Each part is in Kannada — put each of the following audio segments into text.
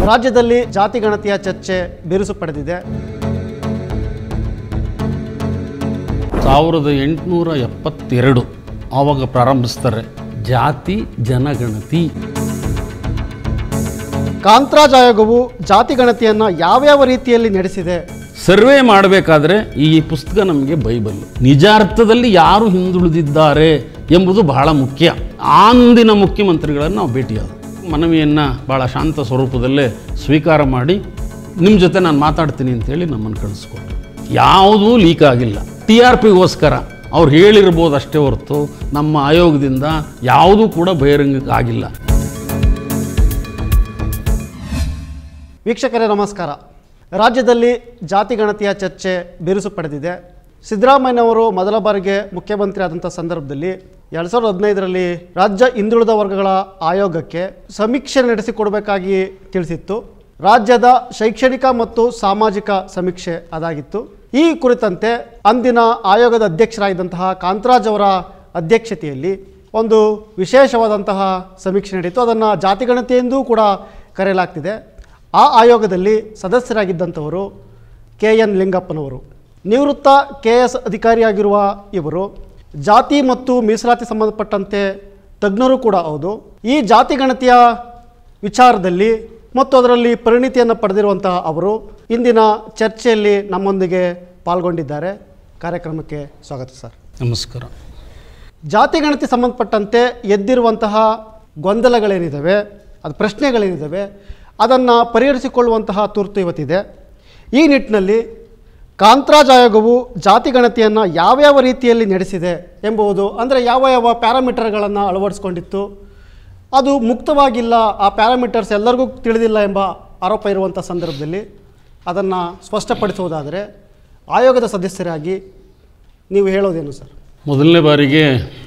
ರಾಜ್ಯದಲ್ಲಿ ಜಾತಿ ಗಣತಿಯ ಚರ್ಚೆ ಬಿರುಸು ಪಡೆದಿದೆ ಸಾವಿರದ ಎಂಟುನೂರ ಎಪ್ಪತ್ತೆರಡು ಆವಾಗ ಪ್ರಾರಂಭಿಸ್ತಾರೆ ಜಾತಿ ಜನಗಣತಿ ಕಾಂತರಾಜ್ ಆಯೋಗವು ಜಾತಿ ಗಣತಿಯನ್ನು ಯಾವ್ಯಾವ ರೀತಿಯಲ್ಲಿ ನಡೆಸಿದೆ ಸರ್ವೆ ಮಾಡಬೇಕಾದ್ರೆ ಈ ಪುಸ್ತಕ ನಮಗೆ ಬೈಬಲ್ ನಿಜ ಅರ್ಥದಲ್ಲಿ ಯಾರು ಹಿಂದುಳಿದಿದ್ದಾರೆ ಎಂಬುದು ಬಹಳ ಮುಖ್ಯ ಅಂದಿನ ಮುಖ್ಯಮಂತ್ರಿಗಳನ್ನು ನಾವು ಭೇಟಿಯಾದ ಮನವಿಯನ್ನು ಭಾಳ ಶಾಂತ ಸ್ವರೂಪದಲ್ಲೇ ಸ್ವೀಕಾರ ಮಾಡಿ ನಿಮ್ಮ ಜೊತೆ ನಾನು ಮಾತಾಡ್ತೀನಿ ಅಂತೇಳಿ ನಮ್ಮನ್ನು ಕಳಿಸ್ಕೊಟ್ರು ಯಾವುದೂ ಲೀಕ್ ಆಗಿಲ್ಲ ಟಿ ಆರ್ ಪಿಗೋಸ್ಕರ ಅವ್ರು ಹೇಳಿರ್ಬೋದು ಅಷ್ಟೇ ಹೊರತು ನಮ್ಮ ಆಯೋಗದಿಂದ ಯಾವುದೂ ಕೂಡ ಬಹಿರಂಗ ಆಗಿಲ್ಲ ವೀಕ್ಷಕರೇ ನಮಸ್ಕಾರ ರಾಜ್ಯದಲ್ಲಿ ಜಾತಿ ಗಣತಿಯ ಚರ್ಚೆ ಬಿರುಸು ಪಡೆದಿದೆ ಸಿದ್ದರಾಮಯ್ಯನವರು ಮೊದಲ ಬಾರಿಗೆ ಮುಖ್ಯಮಂತ್ರಿ ಆದಂಥ ಸಂದರ್ಭದಲ್ಲಿ ಎರಡು ಸಾವಿರದ ಹದಿನೈದರಲ್ಲಿ ರಾಜ್ಯ ಹಿಂದುಳಿದ ವರ್ಗಗಳ ಆಯೋಗಕ್ಕೆ ಸಮೀಕ್ಷೆ ನಡೆಸಿಕೊಡಬೇಕಾಗಿ ತಿಳಿಸಿತ್ತು ರಾಜ್ಯದ ಶೈಕ್ಷಣಿಕ ಮತ್ತು ಸಾಮಾಜಿಕ ಸಮೀಕ್ಷೆ ಅದಾಗಿತ್ತು ಈ ಕುರಿತಂತೆ ಅಂದಿನ ಆಯೋಗದ ಅಧ್ಯಕ್ಷರಾಗಿದ್ದಂತಹ ಕಾಂತರಾಜ್ ಅವರ ಅಧ್ಯಕ್ಷತೆಯಲ್ಲಿ ಒಂದು ವಿಶೇಷವಾದಂತಹ ಸಮೀಕ್ಷೆ ನಡೀತು ಅದನ್ನು ಜಾತಿಗಣತಿ ಎಂದೂ ಕೂಡ ಕರೆಯಲಾಗ್ತಿದೆ ಆ ಆಯೋಗದಲ್ಲಿ ಸದಸ್ಯರಾಗಿದ್ದಂಥವರು ಕೆ ಎನ್ ಲಿಂಗಪ್ಪನವರು ನಿವೃತ್ತ ಕೆ ಎಸ್ ಅಧಿಕಾರಿಯಾಗಿರುವ ಇವರು ಜಾತಿ ಮತ್ತು ಮೀಸಲಾತಿ ಸಂಬಂಧಪಟ್ಟಂತೆ ತಜ್ಞರು ಕೂಡ ಹೌದು ಈ ಜಾತಿ ಗಣತಿಯ ವಿಚಾರದಲ್ಲಿ ಮತ್ತು ಅದರಲ್ಲಿ ಪರಿಣಿತಿಯನ್ನು ಪಡೆದಿರುವಂತಹ ಅವರು ಇಂದಿನ ಚರ್ಚೆಯಲ್ಲಿ ನಮ್ಮೊಂದಿಗೆ ಪಾಲ್ಗೊಂಡಿದ್ದಾರೆ ಕಾರ್ಯಕ್ರಮಕ್ಕೆ ಸ್ವಾಗತ ಸರ್ ನಮಸ್ಕಾರ ಜಾತಿ ಗಣತಿ ಸಂಬಂಧಪಟ್ಟಂತೆ ಎದ್ದಿರುವಂತಹ ಗೊಂದಲಗಳೇನಿದ್ದಾವೆ ಅದು ಪ್ರಶ್ನೆಗಳೇನಿದ್ದಾವೆ ಅದನ್ನು ಪರಿಹರಿಸಿಕೊಳ್ಳುವಂತಹ ತುರ್ತು ಇವತ್ತಿದೆ ಈ ನಿಟ್ಟಿನಲ್ಲಿ ಕಾಂತರಾಜ್ ಆಯೋಗವು ಜಾತಿ ಗಣತಿಯನ್ನು ಯಾವ್ಯಾವ ರೀತಿಯಲ್ಲಿ ನಡೆಸಿದೆ ಎಂಬುದು ಅಂದರೆ ಯಾವ ಯಾವ ಪ್ಯಾರಾಮೀಟರ್ಗಳನ್ನು ಅಳವಡಿಸ್ಕೊಂಡಿತ್ತು ಅದು ಮುಕ್ತವಾಗಿಲ್ಲ ಆ ಪ್ಯಾರಾಮೀಟರ್ಸ್ ಎಲ್ಲರಿಗೂ ತಿಳಿದಿಲ್ಲ ಎಂಬ ಆರೋಪ ಇರುವಂಥ ಸಂದರ್ಭದಲ್ಲಿ ಅದನ್ನು ಸ್ಪಷ್ಟಪಡಿಸುವುದಾದರೆ ಆಯೋಗದ ಸದಸ್ಯರಾಗಿ ನೀವು ಹೇಳೋದೇನು ಸರ್ ಮೊದಲನೇ ಬಾರಿಗೆ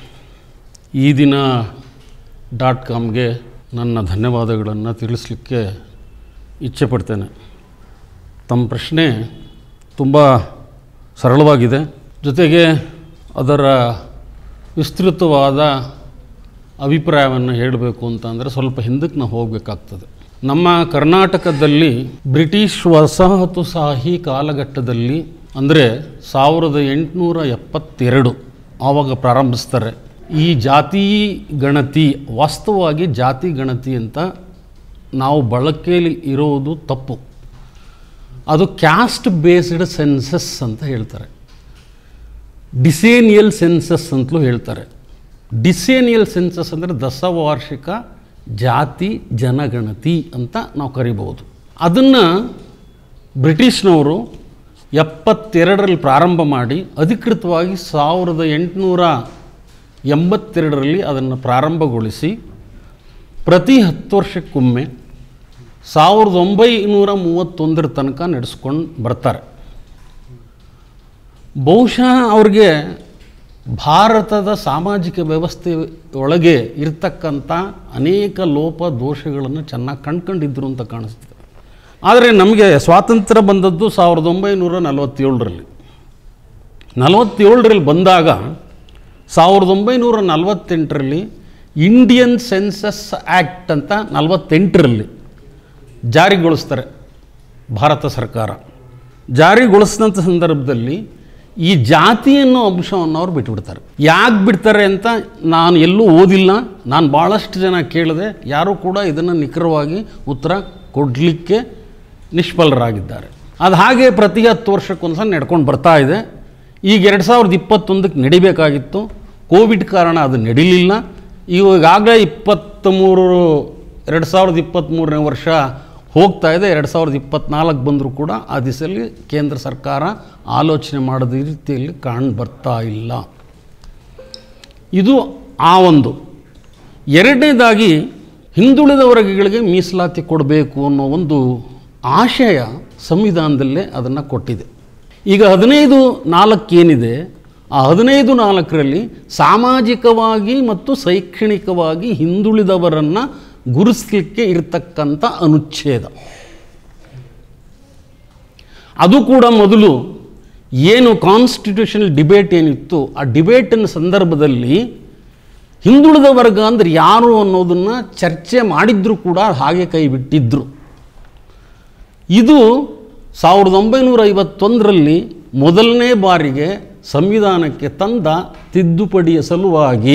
ಈ ದಿನ ಡಾಟ್ ಕಾಮ್ಗೆ ನನ್ನ ಧನ್ಯವಾದಗಳನ್ನು ತಿಳಿಸ್ಲಿಕ್ಕೆ ಇಚ್ಛೆ ಪಡ್ತೇನೆ ತಮ್ಮ ಪ್ರಶ್ನೆ ತುಂಬ ಸರಳವಾಗಿದೆ ಜೊತೆಗೆ ಅದರ ವಿಸ್ತೃತವಾದ ಅಭಿಪ್ರಾಯವನ್ನು ಹೇಳಬೇಕು ಅಂತ ಅಂದರೆ ಸ್ವಲ್ಪ ಹಿಂದಕ್ಕೆ ನಾವು ಹೋಗಬೇಕಾಗ್ತದೆ ನಮ್ಮ ಕರ್ನಾಟಕದಲ್ಲಿ ಬ್ರಿಟಿಷ್ ವಸಾಹತುಶಾಹಿ ಕಾಲಘಟ್ಟದಲ್ಲಿ ಅಂದರೆ ಸಾವಿರದ ಎಂಟುನೂರ ಎಪ್ಪತ್ತೆರಡು ಆವಾಗ ಪ್ರಾರಂಭಿಸ್ತಾರೆ ಈ ಜಾತಿ ಗಣತಿ ವಾಸ್ತವವಾಗಿ ಜಾತಿ ಗಣತಿ ಅಂತ ನಾವು ಬಳಕೆಯಲ್ಲಿ ಇರೋದು ತಪ್ಪು ಅದು ಕ್ಯಾಸ್ಟ್ ಬೇಸ್ಡ್ ಸೆನ್ಸಸ್ ಅಂತ ಹೇಳ್ತಾರೆ ಡಿಸೇನಿಯಲ್ ಸೆನ್ಸಸ್ ಅಂತಲೂ ಹೇಳ್ತಾರೆ ಡಿಸೇನಿಯಲ್ ಸೆನ್ಸಸ್ ಅಂದರೆ ದಶವಾರ್ಷಿಕ ಜಾತಿ ಜನಗಣತಿ ಅಂತ ನಾವು ಕರಿಬೋದು ಅದನ್ನು ಬ್ರಿಟಿಷ್ನವರು ಎಪ್ಪತ್ತೆರಡರಲ್ಲಿ ಪ್ರಾರಂಭ ಮಾಡಿ ಅಧಿಕೃತವಾಗಿ ಸಾವಿರದ ಎಂಟುನೂರ ಎಂಬತ್ತೆರಡರಲ್ಲಿ ಅದನ್ನು ಪ್ರಾರಂಭಗೊಳಿಸಿ ಪ್ರತಿ ಹತ್ತು ವರ್ಷಕ್ಕೊಮ್ಮೆ ಸಾವಿರದ ಒಂಬೈನೂರ ಮೂವತ್ತೊಂದರ ತನಕ ನಡೆಸ್ಕೊಂಡು ಬರ್ತಾರೆ ಬಹುಶಃ ಅವ್ರಿಗೆ ಭಾರತದ ಸಾಮಾಜಿಕ ವ್ಯವಸ್ಥೆ ಒಳಗೆ ಇರ್ತಕ್ಕಂಥ ಅನೇಕ ಲೋಪ ದೋಷಗಳನ್ನು ಚೆನ್ನಾಗಿ ಕಂಡ್ಕೊಂಡಿದ್ರು ಅಂತ ಕಾಣಿಸ್ತದೆ ಆದರೆ ನಮಗೆ ಸ್ವಾತಂತ್ರ್ಯ ಬಂದದ್ದು ಸಾವಿರದ ಒಂಬೈನೂರ ನಲವತ್ತೇಳರಲ್ಲಿ ನಲವತ್ತೇಳರಲ್ಲಿ ಬಂದಾಗ ಸಾವಿರದ ಒಂಬೈನೂರ ನಲವತ್ತೆಂಟರಲ್ಲಿ ಇಂಡಿಯನ್ ಸೆನ್ಸಸ್ ಆ್ಯಕ್ಟ್ ಅಂತ ನಲವತ್ತೆಂಟರಲ್ಲಿ ಜಾರಿಗೊಳಿಸ್ತಾರೆ ಭಾರತ ಸರ್ಕಾರ ಜಾರಿಗೊಳಿಸಿದಂಥ ಸಂದರ್ಭದಲ್ಲಿ ಈ ಜಾತಿ ಅನ್ನೋ ಅಂಶವನ್ನು ಅವ್ರು ಬಿಟ್ಬಿಡ್ತಾರೆ ಯಾಕೆ ಬಿಡ್ತಾರೆ ಅಂತ ನಾನು ಎಲ್ಲೂ ಓದಿಲ್ಲ ನಾನು ಭಾಳಷ್ಟು ಜನ ಕೇಳಿದೆ ಯಾರೂ ಕೂಡ ಇದನ್ನು ನಿಖರವಾಗಿ ಉತ್ತರ ಕೊಡಲಿಕ್ಕೆ ನಿಷ್ಫಲರಾಗಿದ್ದಾರೆ ಅದು ಹಾಗೆ ಪ್ರತಿ ಹತ್ತು ವರ್ಷಕ್ಕೊಂದ್ಸಲ ನಡ್ಕೊಂಡು ಬರ್ತಾ ಇದೆ ಈಗ ಎರಡು ಸಾವಿರದ ಇಪ್ಪತ್ತೊಂದಕ್ಕೆ ನಡಿಬೇಕಾಗಿತ್ತು ಕೋವಿಡ್ ಕಾರಣ ಅದು ನಡೀಲಿಲ್ಲ ಈಗಾಗಲೇ ಇಪ್ಪತ್ತ್ಮೂರು ಎರಡು ಸಾವಿರದ ಇಪ್ಪತ್ತ್ಮೂರನೇ ವರ್ಷ ಹೋಗ್ತಾ ಇದೆ ಎರಡು ಸಾವಿರದ ಇಪ್ಪತ್ತ್ನಾಲ್ಕು ಬಂದರೂ ಕೂಡ ಆ ದಿಸೆಯಲ್ಲಿ ಕೇಂದ್ರ ಸರ್ಕಾರ ಆಲೋಚನೆ ಮಾಡದ ರೀತಿಯಲ್ಲಿ ಕಾಣ್ ಬರ್ತಾ ಇಲ್ಲ ಇದು ಆ ಒಂದು ಎರಡನೇದಾಗಿ ಹಿಂದುಳಿದ ವರ್ಗಗಳಿಗೆ ಮೀಸಲಾತಿ ಕೊಡಬೇಕು ಅನ್ನೋ ಒಂದು ಆಶಯ ಸಂವಿಧಾನದಲ್ಲೇ ಅದನ್ನು ಕೊಟ್ಟಿದೆ ಈಗ ಹದಿನೈದು ನಾಲ್ಕು ಏನಿದೆ ಆ ಹದಿನೈದು ನಾಲ್ಕರಲ್ಲಿ ಸಾಮಾಜಿಕವಾಗಿ ಮತ್ತು ಶೈಕ್ಷಣಿಕವಾಗಿ ಹಿಂದುಳಿದವರನ್ನು ಗುರುತಿಸಲಿಕ್ಕೆ ಇರತಕ್ಕಂಥ ಅನುಚ್ಛೇದ ಅದು ಕೂಡ ಮೊದಲು ಏನು ಕಾನ್ಸ್ಟಿಟ್ಯೂಷನಲ್ ಡಿಬೇಟ್ ಏನಿತ್ತು ಆ ಡಿಬೇಟಿನ ಸಂದರ್ಭದಲ್ಲಿ ಹಿಂದುಳಿದ ವರ್ಗ ಅಂದರೆ ಯಾರು ಅನ್ನೋದನ್ನು ಚರ್ಚೆ ಮಾಡಿದ್ರು ಕೂಡ ಹಾಗೆ ಕೈ ಬಿಟ್ಟಿದ್ದರು ಇದು ಸಾವಿರದ ಒಂಬೈನೂರ ಐವತ್ತೊಂದರಲ್ಲಿ ಮೊದಲನೇ ಬಾರಿಗೆ ಸಂವಿಧಾನಕ್ಕೆ ತಂದ ತಿದ್ದುಪಡಿಯ ಸಲುವಾಗಿ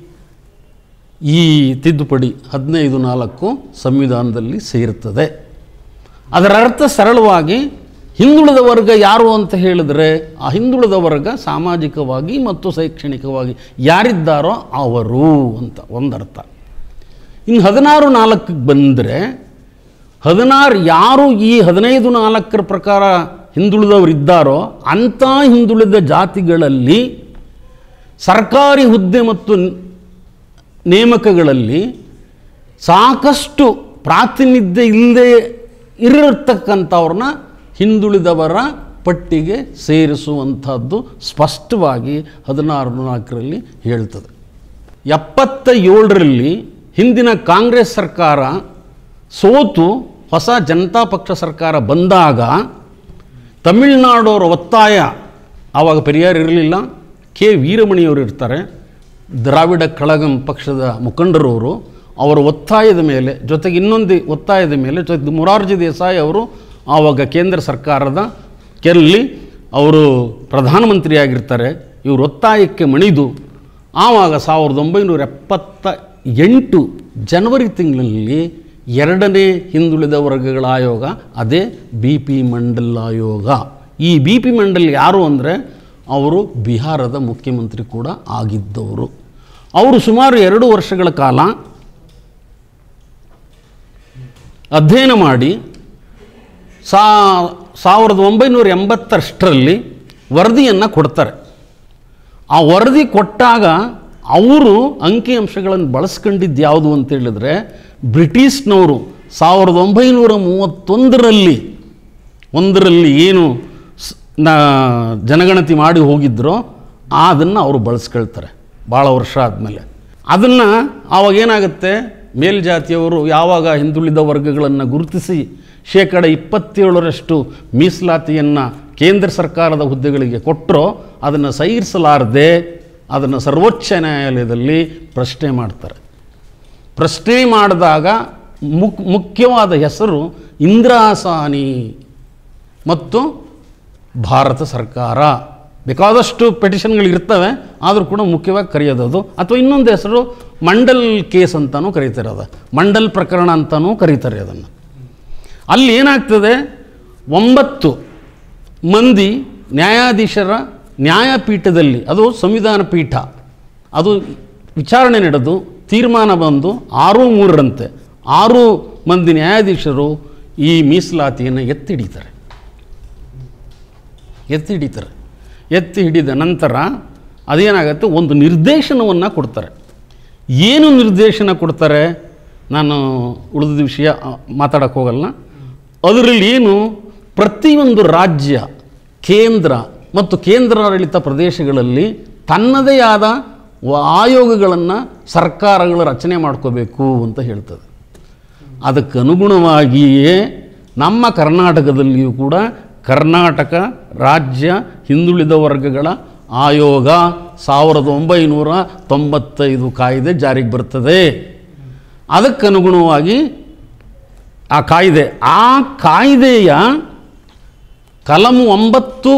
ಈ ತಿದ್ದುಪಡಿ ಹದಿನೈದು ನಾಲ್ಕು ಸಂವಿಧಾನದಲ್ಲಿ ಸೇರುತ್ತದೆ ಅದರ ಅರ್ಥ ಸರಳವಾಗಿ ಹಿಂದುಳಿದ ವರ್ಗ ಯಾರು ಅಂತ ಹೇಳಿದರೆ ಆ ಹಿಂದುಳಿದ ವರ್ಗ ಸಾಮಾಜಿಕವಾಗಿ ಮತ್ತು ಶೈಕ್ಷಣಿಕವಾಗಿ ಯಾರಿದ್ದಾರೋ ಅವರು ಅಂತ ಒಂದರ್ಥ ಇನ್ನು ಹದಿನಾರು ನಾಲ್ಕಕ್ಕೆ ಬಂದರೆ ಹದಿನಾರು ಯಾರು ಈ ಹದಿನೈದು ನಾಲ್ಕರ ಪ್ರಕಾರ ಹಿಂದುಳಿದವರಿದ್ದಾರೋ ಅಂಥ ಹಿಂದುಳಿದ ಜಾತಿಗಳಲ್ಲಿ ಸರ್ಕಾರಿ ಹುದ್ದೆ ಮತ್ತು ನೇಮಕಗಳಲ್ಲಿ ಸಾಕಷ್ಟು ಪ್ರಾತಿನಿಧ್ಯ ಇಲ್ಲದೆ ಇರತಕ್ಕಂಥವ್ರನ್ನ ಹಿಂದುಳಿದವರ ಪಟ್ಟಿಗೆ ಸೇರಿಸುವಂಥದ್ದು ಸ್ಪಷ್ಟವಾಗಿ ಹದಿನಾರು ನಾಲ್ಕರಲ್ಲಿ ಹೇಳ್ತದೆ ಎಪ್ಪತ್ತ ಏಳರಲ್ಲಿ ಹಿಂದಿನ ಕಾಂಗ್ರೆಸ್ ಸರ್ಕಾರ ಸೋತು ಹೊಸ ಜನತಾ ಪಕ್ಷ ಸರ್ಕಾರ ಬಂದಾಗ ತಮಿಳುನಾಡೋರ ಒತ್ತಾಯ ಆವಾಗ ಪೆರಿಯಾರ್ ಇರಲಿಲ್ಲ ಕೆ ವೀರಮಣಿಯವರು ಇರ್ತಾರೆ ದ್ರಾವಿಡ ಕಳಗಂ ಪಕ್ಷದ ಮುಖಂಡರವರು ಅವರ ಒತ್ತಾಯದ ಮೇಲೆ ಜೊತೆಗೆ ಇನ್ನೊಂದು ಒತ್ತಾಯದ ಮೇಲೆ ಜೊತೆ ಮೊರಾರ್ಜಿ ದೇಸಾಯಿ ಅವರು ಆವಾಗ ಕೇಂದ್ರ ಸರ್ಕಾರದ ಕೆಲ್ಲಿ ಅವರು ಪ್ರಧಾನಮಂತ್ರಿಯಾಗಿರ್ತಾರೆ ಇವ್ರ ಒತ್ತಾಯಕ್ಕೆ ಮಣಿದು ಆವಾಗ ಸಾವಿರದ ಒಂಬೈನೂರ ಎಪ್ಪತ್ತ ಎಂಟು ಜನವರಿ ತಿಂಗಳಲ್ಲಿ ಎರಡನೇ ಹಿಂದುಳಿದ ವರ್ಗಗಳ ಆಯೋಗ ಅದೇ ಬಿ ಪಿ ಮಂಡಲ್ ಆಯೋಗ ಈ ಬಿ ಪಿ ಮಂಡಲ್ ಯಾರು ಅಂದರೆ ಅವರು ಬಿಹಾರದ ಮುಖ್ಯಮಂತ್ರಿ ಕೂಡ ಆಗಿದ್ದವರು ಅವರು ಸುಮಾರು ಎರಡು ವರ್ಷಗಳ ಕಾಲ ಅಧ್ಯಯನ ಮಾಡಿ ಸಾ ಸಾವಿರದ ಒಂಬೈನೂರ ಎಂಬತ್ತಷ್ಟರಲ್ಲಿ ವರದಿಯನ್ನು ಕೊಡ್ತಾರೆ ಆ ವರದಿ ಕೊಟ್ಟಾಗ ಅವರು ಅಂಕಿಅಂಶಗಳನ್ನು ಬಳಸ್ಕೊಂಡಿದ್ದು ಯಾವುದು ಅಂತ ಹೇಳಿದ್ರೆ ಬ್ರಿಟಿಷ್ನವರು ಸಾವಿರದ ಒಂಬೈನೂರ ಮೂವತ್ತೊಂದರಲ್ಲಿ ಒಂದರಲ್ಲಿ ಏನು ಸ್- ನಾ ಜನಗಣತಿ ಮಾಡಿ ಹೋಗಿದ್ರೋ ಅದನ್ನು ಅವರು ಬಳಸ್ಕೊಳ್ತಾರೆ ಭಾಳ ವರ್ಷ ಆದಮೇಲೆ ಅದನ್ನು ಆವಾಗ ಏನಾಗುತ್ತೆ ಮೇಲ್ಜಾತಿಯವರು ಯಾವಾಗ ಹಿಂದುಳಿದ ವರ್ಗಗಳನ್ನು ಗುರುತಿಸಿ ಶೇಕಡ ಇಪ್ಪತ್ತೇಳರಷ್ಟು ಮೀಸಲಾತಿಯನ್ನು ಕೇಂದ್ರ ಸರ್ಕಾರದ ಹುದ್ದೆಗಳಿಗೆ ಕೊಟ್ಟರೋ ಅದನ್ನು ಸಹಿಸಲಾರದೆ ಅದನ್ನು ಸರ್ವೋಚ್ಚ ನ್ಯಾಯಾಲಯದಲ್ಲಿ ಪ್ರಶ್ನೆ ಮಾಡ್ತಾರೆ ಪ್ರಶ್ನೆ ಮಾಡಿದಾಗ ಮುಕ್ ಮುಖ್ಯವಾದ ಹೆಸರು ಇಂದಿರಾಸಾನಿ ಮತ್ತು ಭಾರತ ಸರ್ಕಾರ ಬೇಕಾದಷ್ಟು ಪೆಟಿಷನ್ಗಳು ಇರ್ತವೆ ಆದರೂ ಕೂಡ ಮುಖ್ಯವಾಗಿ ಕರೆಯೋದು ಅಥವಾ ಇನ್ನೊಂದು ಹೆಸರು ಮಂಡಲ್ ಕೇಸ್ ಅಂತಲೂ ಕರೀತಾರೆ ಅದು ಮಂಡಲ್ ಪ್ರಕರಣ ಅಂತಲೂ ಕರೀತಾರೆ ಅದನ್ನು ಅಲ್ಲಿ ಏನಾಗ್ತದೆ ಒಂಬತ್ತು ಮಂದಿ ನ್ಯಾಯಾಧೀಶರ ನ್ಯಾಯಪೀಠದಲ್ಲಿ ಅದು ಸಂವಿಧಾನ ಪೀಠ ಅದು ವಿಚಾರಣೆ ನಡೆದು ತೀರ್ಮಾನ ಬಂದು ಆರು ಮೂರರಂತೆ ಆರು ಮಂದಿ ನ್ಯಾಯಾಧೀಶರು ಈ ಮೀಸಲಾತಿಯನ್ನು ಎತ್ತಿ ಹಿಡಿತಾರೆ ಎತ್ತಿ ಹಿಡಿತಾರೆ ಎತ್ತಿ ಹಿಡಿದ ನಂತರ ಅದೇನಾಗುತ್ತೆ ಒಂದು ನಿರ್ದೇಶನವನ್ನು ಕೊಡ್ತಾರೆ ಏನು ನಿರ್ದೇಶನ ಕೊಡ್ತಾರೆ ನಾನು ಉಳಿದ ವಿಷಯ ಮಾತಾಡೋಕ್ಕೆ ಹೋಗಲ್ಲ ಅದರಲ್ಲಿ ಏನು ಪ್ರತಿಯೊಂದು ರಾಜ್ಯ ಕೇಂದ್ರ ಮತ್ತು ಕೇಂದ್ರಾಡಳಿತ ಪ್ರದೇಶಗಳಲ್ಲಿ ತನ್ನದೇ ಆದ ವ- ಆಯೋಗಗಳನ್ನು ಸರ್ಕಾರಗಳು ರಚನೆ ಮಾಡ್ಕೋಬೇಕು ಅಂತ ಹೇಳ್ತದೆ ಅದಕ್ಕೆ ಅನುಗುಣವಾಗಿಯೇ ನಮ್ಮ ಕರ್ನಾಟಕದಲ್ಲಿಯೂ ಕೂಡ ಕರ್ನಾಟಕ ರಾಜ್ಯ ಹಿಂದುಳಿದ ವರ್ಗಗಳ ಆಯೋಗ ಸಾವಿರದ ಒಂಬೈನೂರ ತೊಂಬತ್ತೈದು ಕಾಯ್ದೆ ಜಾರಿಗೆ ಬರ್ತದೆ ಅದಕ್ಕನುಗುಣವಾಗಿ ಆ ಕಾಯ್ದೆ ಆ ಕಾಯ್ದೆಯ ಕಲಮು ಒಂಬತ್ತು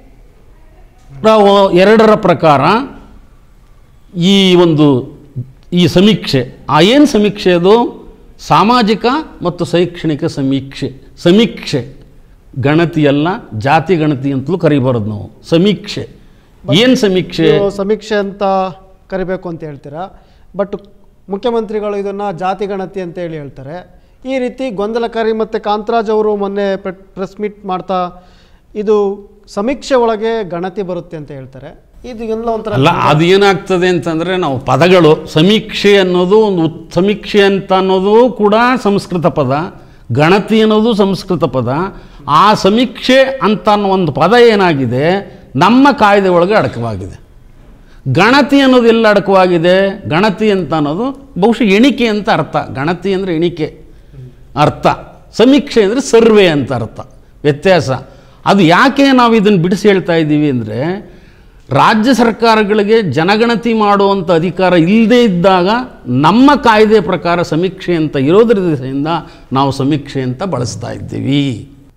ರ- ಎರಡರ ಪ್ರಕಾರ ಈ ಒಂದು ಈ ಸಮೀಕ್ಷೆ ಆ ಏನು ಸಮೀಕ್ಷೆ ಅದು ಸಾಮಾಜಿಕ ಮತ್ತು ಶೈಕ್ಷಣಿಕ ಸಮೀಕ್ಷೆ ಸಮೀಕ್ಷೆ ಗಣತಿಯಲ್ಲ ಜಾತಿ ಗಣತಿ ಅಂತಲೂ ಕರಿಬಾರದು ನಾವು ಸಮೀಕ್ಷೆ ಏನು ಸಮೀಕ್ಷೆ ನೀವು ಸಮೀಕ್ಷೆ ಅಂತ ಕರಿಬೇಕು ಅಂತ ಹೇಳ್ತೀರಾ ಬಟ್ ಮುಖ್ಯಮಂತ್ರಿಗಳು ಇದನ್ನು ಜಾತಿ ಗಣತಿ ಅಂತ ಹೇಳಿ ಹೇಳ್ತಾರೆ ಈ ರೀತಿ ಗೊಂದಲಕಾರಿ ಮತ್ತು ಕಾಂತರಾಜ್ ಅವರು ಮೊನ್ನೆ ಪ್ರೆಸ್ ಮೀಟ್ ಮಾಡ್ತಾ ಇದು ಸಮೀಕ್ಷೆ ಒಳಗೆ ಗಣತಿ ಬರುತ್ತೆ ಅಂತ ಹೇಳ್ತಾರೆ ಇದು ಎಲ್ಲ ಒಂಥರ ಅಲ್ಲ ಅದು ಏನಾಗ್ತದೆ ಅಂತಂದರೆ ನಾವು ಪದಗಳು ಸಮೀಕ್ಷೆ ಅನ್ನೋದು ಒಂದು ಉತ್- ಸಮೀಕ್ಷೆ ಅಂತ ಅನ್ನೋದು ಕೂಡ ಸಂಸ್ಕೃತ ಪದ ಗಣತಿ ಅನ್ನೋದು ಸಂಸ್ಕೃತ ಪದ ಆ ಸಮೀಕ್ಷೆ ಅಂತ ಅನ್ನೋ ಒಂದು ಪದ ಏನಾಗಿದೆ ನಮ್ಮ ಕಾಯ್ದೆ ಒಳಗೆ ಅಡಕವಾಗಿದೆ ಗಣತಿ ಅನ್ನೋದು ಎಲ್ಲ ಅಡಕವಾಗಿದೆ ಗಣತಿ ಅಂತ ಅನ್ನೋದು ಬಹುಶಃ ಎಣಿಕೆ ಅಂತ ಅರ್ಥ ಗಣತಿ ಅಂದರೆ ಎಣಿಕೆ ಅರ್ಥ ಸಮೀಕ್ಷೆ ಅಂದರೆ ಸರ್ವೆ ಅಂತ ಅರ್ಥ ವ್ಯತ್ಯಾಸ ಅದು ಯಾಕೆ ನಾವು ಇದನ್ನು ಬಿಡಿಸಿ ಹೇಳ್ತಾ ಇದ್ದೀವಿ ಅಂದರೆ ರಾಜ್ಯ ಸರ್ಕಾರಗಳಿಗೆ ಜನಗಣತಿ ಮಾಡುವಂಥ ಅಧಿಕಾರ ಇಲ್ಲದೇ ಇದ್ದಾಗ ನಮ್ಮ ಕಾಯ್ದೆ ಪ್ರಕಾರ ಸಮೀಕ್ಷೆ ಅಂತ ಇರೋದ್ರಿಂದ ನಾವು ಸಮೀಕ್ಷೆ ಅಂತ ಬಳಸ್ತಾ ಇದ್ದೀವಿ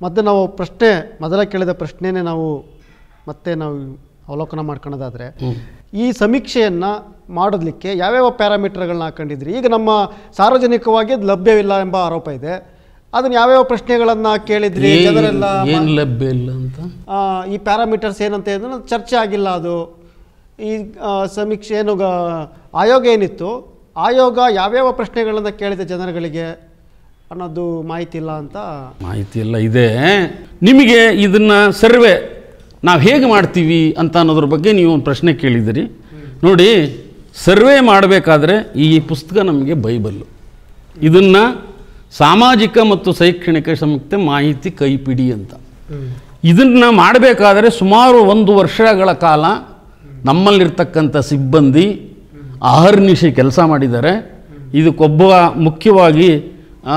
ಮತ್ತು ನಾವು ಪ್ರಶ್ನೆ ಮೊದಲ ಕೇಳಿದ ಪ್ರಶ್ನೆನೇ ನಾವು ಮತ್ತೆ ನಾವು ಅವಲೋಕನ ಮಾಡ್ಕೊಳ್ಳೋದಾದರೆ ಈ ಸಮೀಕ್ಷೆಯನ್ನು ಮಾಡೋದಕ್ಕೆ ಯಾವ್ಯಾವ ಪ್ಯಾರಾಮೀಟರ್ಗಳನ್ನ ಹಾಕೊಂಡಿದ್ರಿ ಈಗ ನಮ್ಮ ಸಾರ್ವಜನಿಕವಾಗಿ ಅದು ಲಭ್ಯವಿಲ್ಲ ಎಂಬ ಆರೋಪ ಇದೆ ಅದನ್ನು ಯಾವ್ಯಾವ ಪ್ರಶ್ನೆಗಳನ್ನು ಕೇಳಿದ್ರಿ ಜನರೆಲ್ಲ ಏನು ಲಭ್ಯ ಇಲ್ಲ ಅಂತ ಆ, ಈ ಪ್ಯಾರಾಮೀಟರ್ಸ್ ಏನಂತ ಹೇಳಿದ್ರೆ ಚರ್ಚೆ ಆಗಿಲ್ಲ ಅದು ಈ ಆ, ಸಮೀಕ್ಷೆ ಏನು ಗ- ಆಯೋಗ ಏನಿತ್ತು ಆಯೋಗ ಯಾವ್ಯಾವ ಪ್ರಶ್ನೆಗಳನ್ನು ಕೇಳಿದೆ ಜನರುಗಳಿಗೆ ಅನ್ನೋದು ಮಾಹಿತಿ ಇಲ್ಲ ಅಂತ ಮಾಹಿತಿ ಎಲ್ಲ ಇದೆ ನಿಮಗೆ ಇದನ್ನು ಸರ್ವೆ ನಾವು ಹೇಗೆ ಮಾಡ್ತೀವಿ ಅಂತ ಅನ್ನೋದ್ರ ಬಗ್ಗೆ ನೀವು ಒಂದು ಪ್ರಶ್ನೆ ಕೇಳಿದಿರಿ ನೋಡಿ ಸರ್ವೆ ಮಾಡಬೇಕಾದ್ರೆ ಈ ಪುಸ್ತಕ ನಮಗೆ ಬೈಬಲ್ಲು ಇದನ್ನು ಸಾಮಾಜಿಕ ಮತ್ತು ಶೈಕ್ಷಣಿಕ ಸಂಯುಕ್ತ ಮಾಹಿತಿ ಕೈಪಿಡಿ ಅಂತ ಇದನ್ನು ಮಾಡಬೇಕಾದ್ರೆ ಸುಮಾರು ಒಂದು ವರ್ಷಗಳ ಕಾಲ ನಮ್ಮಲ್ಲಿರ್ತಕ್ಕಂಥ ಸಿಬ್ಬಂದಿ ಅಹರ್ನಿಶಿ ಕೆಲಸ ಮಾಡಿದ್ದಾರೆ ಇದಕ್ಕೊಬ್ಬ ಮುಖ್ಯವಾಗಿ ಆ,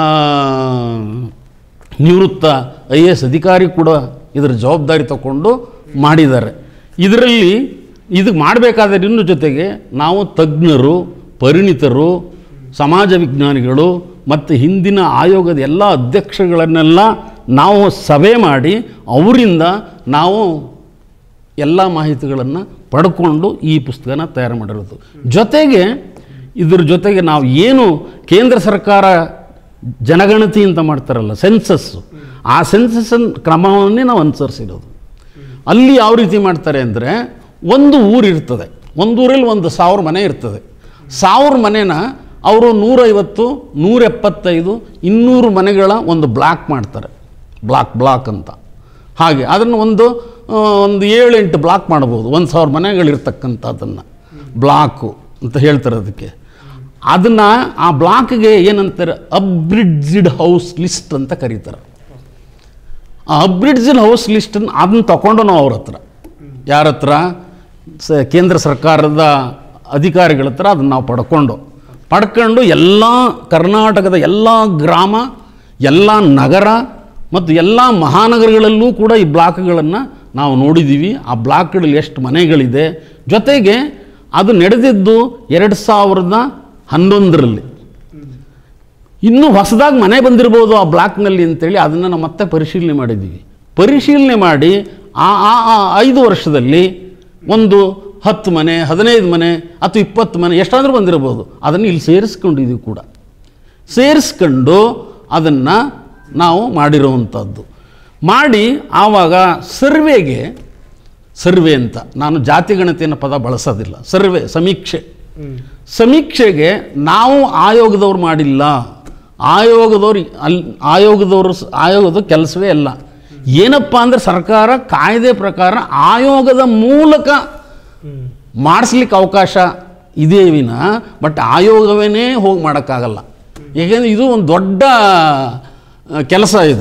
ನಿವೃತ್ತ ಐ ಎ ಎಸ್ ಅಧಿಕಾರಿ ಕೂಡ ಇದರ ಜವಾಬ್ದಾರಿ ತಗೊಂಡು ಮಾಡಿದ್ದಾರೆ ಇದರಲ್ಲಿ ಇದಕ್ಕೆ ಮಾಡಬೇಕಾದ್ರೆ ಇನ್ನು ಜೊತೆಗೆ ನಾವು ತಜ್ಞರು ಪರಿಣಿತರು ಸಮಾಜ ವಿಜ್ಞಾನಿಗಳು ಮತ್ತು ಹಿಂದಿನ ಆಯೋಗದ ಎಲ್ಲ ಅಧ್ಯಕ್ಷಗಳನ್ನೆಲ್ಲ ನಾವು ಸಭೆ ಮಾಡಿ ಅವರಿಂದ ನಾವು ಎಲ್ಲ ಮಾಹಿತಿಗಳನ್ನು ಪಡ್ಕೊಂಡು ಈ ಪುಸ್ತಕನ ತಯಾರು ಮಾಡಿರೋದು ಜೊತೆಗೆ ಇದ್ರ ಜೊತೆಗೆ ನಾವು ಏನು ಕೇಂದ್ರ ಸರ್ಕಾರ ಜನಗಣತಿ ಅಂತ ಮಾಡ್ತಾರಲ್ಲ ಸೆನ್ಸಸ್ಸು ಆ ಸೆನ್ಸಸ್ ಕ್ರಮವನ್ನೇ ನಾವು ಅನುಸರಿಸಿರೋದು ಅಲ್ಲಿ ಯಾವ ರೀತಿ ಮಾಡ್ತಾರೆ ಅಂದರೆ ಒಂದು ಊರು ಇರ್ತದೆ ಒಂದು ಊರಲ್ಲಿ ಒಂದು ಸಾವಿರ ಮನೆ ಇರ್ತದೆ ಸಾವಿರ ಮನೆನ ಅವರು ನೂರೈವತ್ತು ನೂರ ಎಪ್ಪತ್ತೈದು ಇನ್ನೂರು ಮನೆಗಳ ಒಂದು ಬ್ಲಾಕ್ ಮಾಡ್ತಾರೆ ಬ್ಲಾಕ್ ಬ್ಲಾಕ್ ಅಂತ ಹಾಗೆ ಅದನ್ನು ಒಂದು ಆ, ಒಂದು ಏಳು ಎಂಟು ಬ್ಲಾಕ್ ಮಾಡ್ಬೋದು ಒಂದು ಸಾವಿರ ಮನೆಗಳಿರ್ತಕ್ಕಂಥದ್ದನ್ನು ಬ್ಲಾಕು ಅಂತ ಹೇಳ್ತಾರೆ ಅದಕ್ಕೆ ಅದನ್ನು ಆ ಬ್ಲಾಕ್ಗೆ ಏನಂತಾರೆ ಅಬ್ರಿಡ್ಜ್ಡ್ ಹೌಸ್ ಲಿಸ್ಟ್ ಅಂತ ಕರೀತಾರೆ ಆ ಅಬ್ರಿಡ್ಜ್ಡ್ ಹೌಸ್ ಲಿಸ್ಟನ್ನು ಅದನ್ನ ತಗೊಂಡು ನಾವು ಅವ್ರ ಹತ್ರ ಯಾರ ಹತ್ರ ಸ ಕೇಂದ್ರ ಸರ್ಕಾರದ ಅಧಿಕಾರಿಗಳ ಹತ್ರ ಅದನ್ನು ನಾವು ಪಡ್ಕೊಂಡು ಪಡ್ಕೊಂಡು ಎಲ್ಲ ಕರ್ನಾಟಕದ ಎಲ್ಲ ಗ್ರಾಮ ಎಲ್ಲ ನಗರ ಮತ್ತು ಎಲ್ಲ ಮಹಾನಗರಗಳಲ್ಲೂ ಕೂಡ ಈ ಬ್ಲಾಕ್ಗಳನ್ನು ನಾವು ನೋಡಿದ್ದೀವಿ ಆ ಬ್ಲಾಕ್ಗಳಲ್ಲಿ ಎಷ್ಟು ಮನೆಗಳಿದೆ ಜೊತೆಗೆ ಅದು ನಡೆದಿದ್ದು ಎರಡು ಸಾವಿರದ ಹನ್ನೊಂದರಲ್ಲಿ ಇನ್ನೂ ಹೊಸದಾಗಿ ಮನೆ ಬಂದಿರ್ಬೋದು ಆ ಬ್ಲಾಕ್ನಲ್ಲಿ ಅಂತೇಳಿ ಅದನ್ನು ನಾವು ಮತ್ತೆ ಪರಿಶೀಲನೆ ಮಾಡಿದ್ದೀವಿ ಪರಿಶೀಲನೆ ಮಾಡಿ ಆ ಆ ಆ ಐದು ವರ್ಷದಲ್ಲಿ ಒಂದು ಹತ್ತು ಮನೆ ಹದಿನೈದು ಮನೆ ಅಥವಾ ಇಪ್ಪತ್ತು ಮನೆ ಎಷ್ಟಾದರೂ ಬಂದಿರ್ಬೋದು ಅದನ್ನು ಇಲ್ಲಿ ಸೇರಿಸ್ಕೊಂಡಿದ್ದೀವಿ ಕೂಡ ಸೇರಿಸ್ಕೊಂಡು ಅದನ್ನು ನಾವು ಮಾಡಿರುವಂಥದ್ದು ಮಾಡಿ ಆವಾಗ ಸರ್ವೆಗೆ ಸರ್ವೆ ಅಂತ ನಾನು ಜಾತಿ ಗಣತಿಯನ್ನು ಪದ ಬಳಸೋದಿಲ್ಲ ಸರ್ವೆ ಸಮೀಕ್ಷೆ ಸಮೀಕ್ಷೆಗೆ ನಾವು ಆಯೋಗದವ್ರು ಮಾಡಿಲ್ಲ ಆಯೋಗದವ್ರು ಅಲ್ಲಿ ಆಯೋಗದವರು ಸ- ಆಯೋಗದ ಕೆಲಸವೇ ಅಲ್ಲ ಏನಪ್ಪ ಅಂದರೆ ಸರ್ಕಾರ ಕಾಯ್ದೆ ಪ್ರಕಾರ ಆಯೋಗದ ಮೂಲಕ ಮಾಡಿಸ್ಲಿಕ್ಕೆ ಅವಕಾಶ ಇದೆ ವಿನ ಬಟ್ ಆಯೋಗವೇ ಹೋಗಿ ಮಾಡೋಕ್ಕಾಗಲ್ಲ ಏಕೆಂದರೆ ಇದು ಒಂದು ದೊಡ್ಡ ಆ, ಕೆಲಸ ಇದು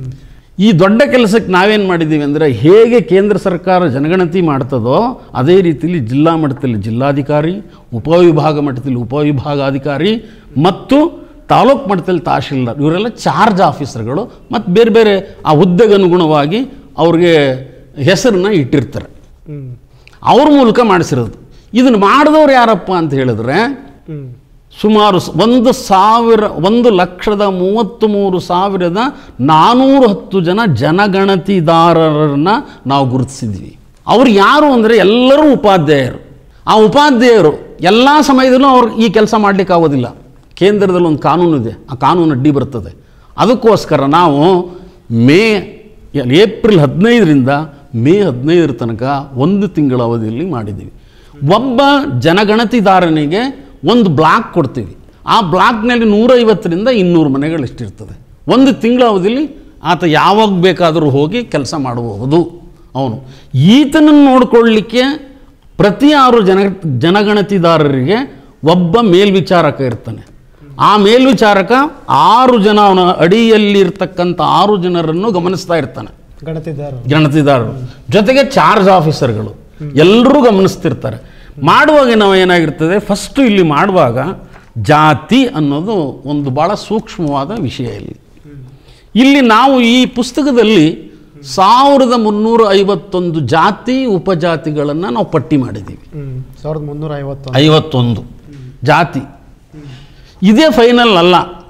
ಈ ದೊಡ್ಡ ಕೆಲಸಕ್ಕೆ ನಾವೇನು ಮಾಡಿದ್ದೀವಿ ಅಂದರೆ ಹೇಗೆ ಕೇಂದ್ರ ಸರ್ಕಾರ ಜನಗಣತಿ ಮಾಡ್ತದೋ ಅದೇ ರೀತಿಯಲ್ಲಿ ಜಿಲ್ಲಾ ಮಟ್ಟದಲ್ಲಿ ಜಿಲ್ಲಾಧಿಕಾರಿ ಉಪವಿಭಾಗ ಮಟ್ಟದಲ್ಲಿ ಉಪವಿಭಾಗಾಧಿಕಾರಿ ಮತ್ತು ತಾಲೂಕು ಮಟ್ಟದಲ್ಲಿ ತಹಶೀಲ್ದಾರ್ ಇವರೆಲ್ಲ ಚಾರ್ಜ್ ಆಫೀಸರ್ಗಳು ಮತ್ತು ಬೇರೆ ಬೇರೆ ಆ ಹುದ್ದೆಗೆ ಅನುಗುಣವಾಗಿ ಅವ್ರಿಗೆ ಹೆಸರನ್ನ ಇಟ್ಟಿರ್ತಾರೆ ಹ್ಮ್ ಅವ್ರ ಮೂಲಕ ಮಾಡಿಸಿರೋದು ಇದನ್ನು ಮಾಡಿದವ್ರು ಯಾರಪ್ಪ ಅಂತ ಹೇಳಿದ್ರೆ ಹ್ಮ್ ಸುಮಾರು ಸ- ಒಂದು ಸಾವಿರ ಒಂದು ಲಕ್ಷದ ಮೂವತ್ತು ಮೂರು ಸಾವಿರದ ನಾನ್ನೂರ ಹತ್ತು ಜನ ಜನಗಣತಿದಾರರನ್ನ ನಾವು ಗುರುತಿಸಿದ್ವಿ ಅವ್ರು ಯಾರು ಅಂದರೆ ಎಲ್ಲರೂ ಉಪಾಧ್ಯಾಯರು ಆ ಉಪಾಧ್ಯಾಯರು ಎಲ್ಲ ಸಮಯದಲ್ಲೂ ಅವ್ರು ಈ ಕೆಲಸ ಮಾಡಲಿಕ್ಕೆ ಆಗೋದಿಲ್ಲ ಕೇಂದ್ರದಲ್ಲಿ ಒಂದು ಕಾನೂನು ಇದೆ ಆ ಕಾನೂನು ಅಡ್ಡಿ ಬರ್ತದೆ ಅದಕ್ಕೋಸ್ಕರ ನಾವು ಮೇ ಏಪ್ರಿಲ್ ಹದಿನೈದರಿಂದ ಮೇ ಹದಿನೈದರ ತನಕ ಒಂದು ತಿಂಗಳ ಅವಧಿಯಲ್ಲಿ ಮಾಡಿದ್ದೀವಿ ಒಬ್ಬ ಜನಗಣತಿದಾರನಿಗೆ ಒಂದು ಬ್ಲಾಕ್ ಕೊಡ್ತೀವಿ ಆ ಬ್ಲಾಕ್ನಲ್ಲಿ ನೂರೈವತ್ತರಿಂದ ಇನ್ನೂರು ಮನೆಗಳು ಎಷ್ಟಿರ್ತದೆ ಒಂದು ತಿಂಗಳ ಅವಧಿಯಲ್ಲಿ ಆತ ಯಾವಾಗ ಬೇಕಾದರೂ ಹೋಗಿ ಕೆಲಸ ಮಾಡಬಹುದು ಅವನು ಈತನನ್ನು ನೋಡಿಕೊಳ್ಳಿಕ್ಕೆ ಪ್ರತಿ ಆರು ಜನ ಜನಗಣತಿದಾರರಿಗೆ ಒಬ್ಬ ಮೇಲ್ವಿಚಾರಕ ಇರ್ತಾನೆ ಆ ಮೇಲ್ವಿಚಾರಕ ಆರು ಜನ ಅವನ ಅಡಿಯಲ್ಲಿರ್ತಕ್ಕಂಥ ಆರು ಜನರನ್ನು ಗಮನಿಸ್ತಾ ಇರ್ತಾನೆ ಗಣತಿದಾರರು ಗಣತಿದಾರರು ಜೊತೆಗೆ ಚಾರ್ಜ್ ಆಫೀಸರ್ಗಳು ಎಲ್ಲರೂ ಗಮನಿಸ್ತಿರ್ತಾರೆ ಮಾಡುವಾಗ ನಾವು ಏನಾಗಿರ್ತದೆ ಫಸ್ಟು ಇಲ್ಲಿ ಮಾಡುವಾಗ ಜಾತಿ ಅನ್ನೋದು ಒಂದು ಭಾಳ ಸೂಕ್ಷ್ಮವಾದ ವಿಷಯ ಇಲ್ಲಿ ಇಲ್ಲಿ ನಾವು ಈ ಪುಸ್ತಕದಲ್ಲಿ ಸಾವಿರದ ಮುನ್ನೂರ ಐವತ್ತೊಂದು ಜಾತಿ ಉಪಜಾತಿಗಳನ್ನು ನಾವು ಪಟ್ಟಿ ಮಾಡಿದ್ದೀವಿ ಹ್ಮ್ ಸಾವಿರದ ಮುನ್ನೂರ ಐವತ್ತು ಐವತ್ತೊಂದು ಜಾತಿ ಇದೇ ಫೈನಲ್ ಅಲ್ಲ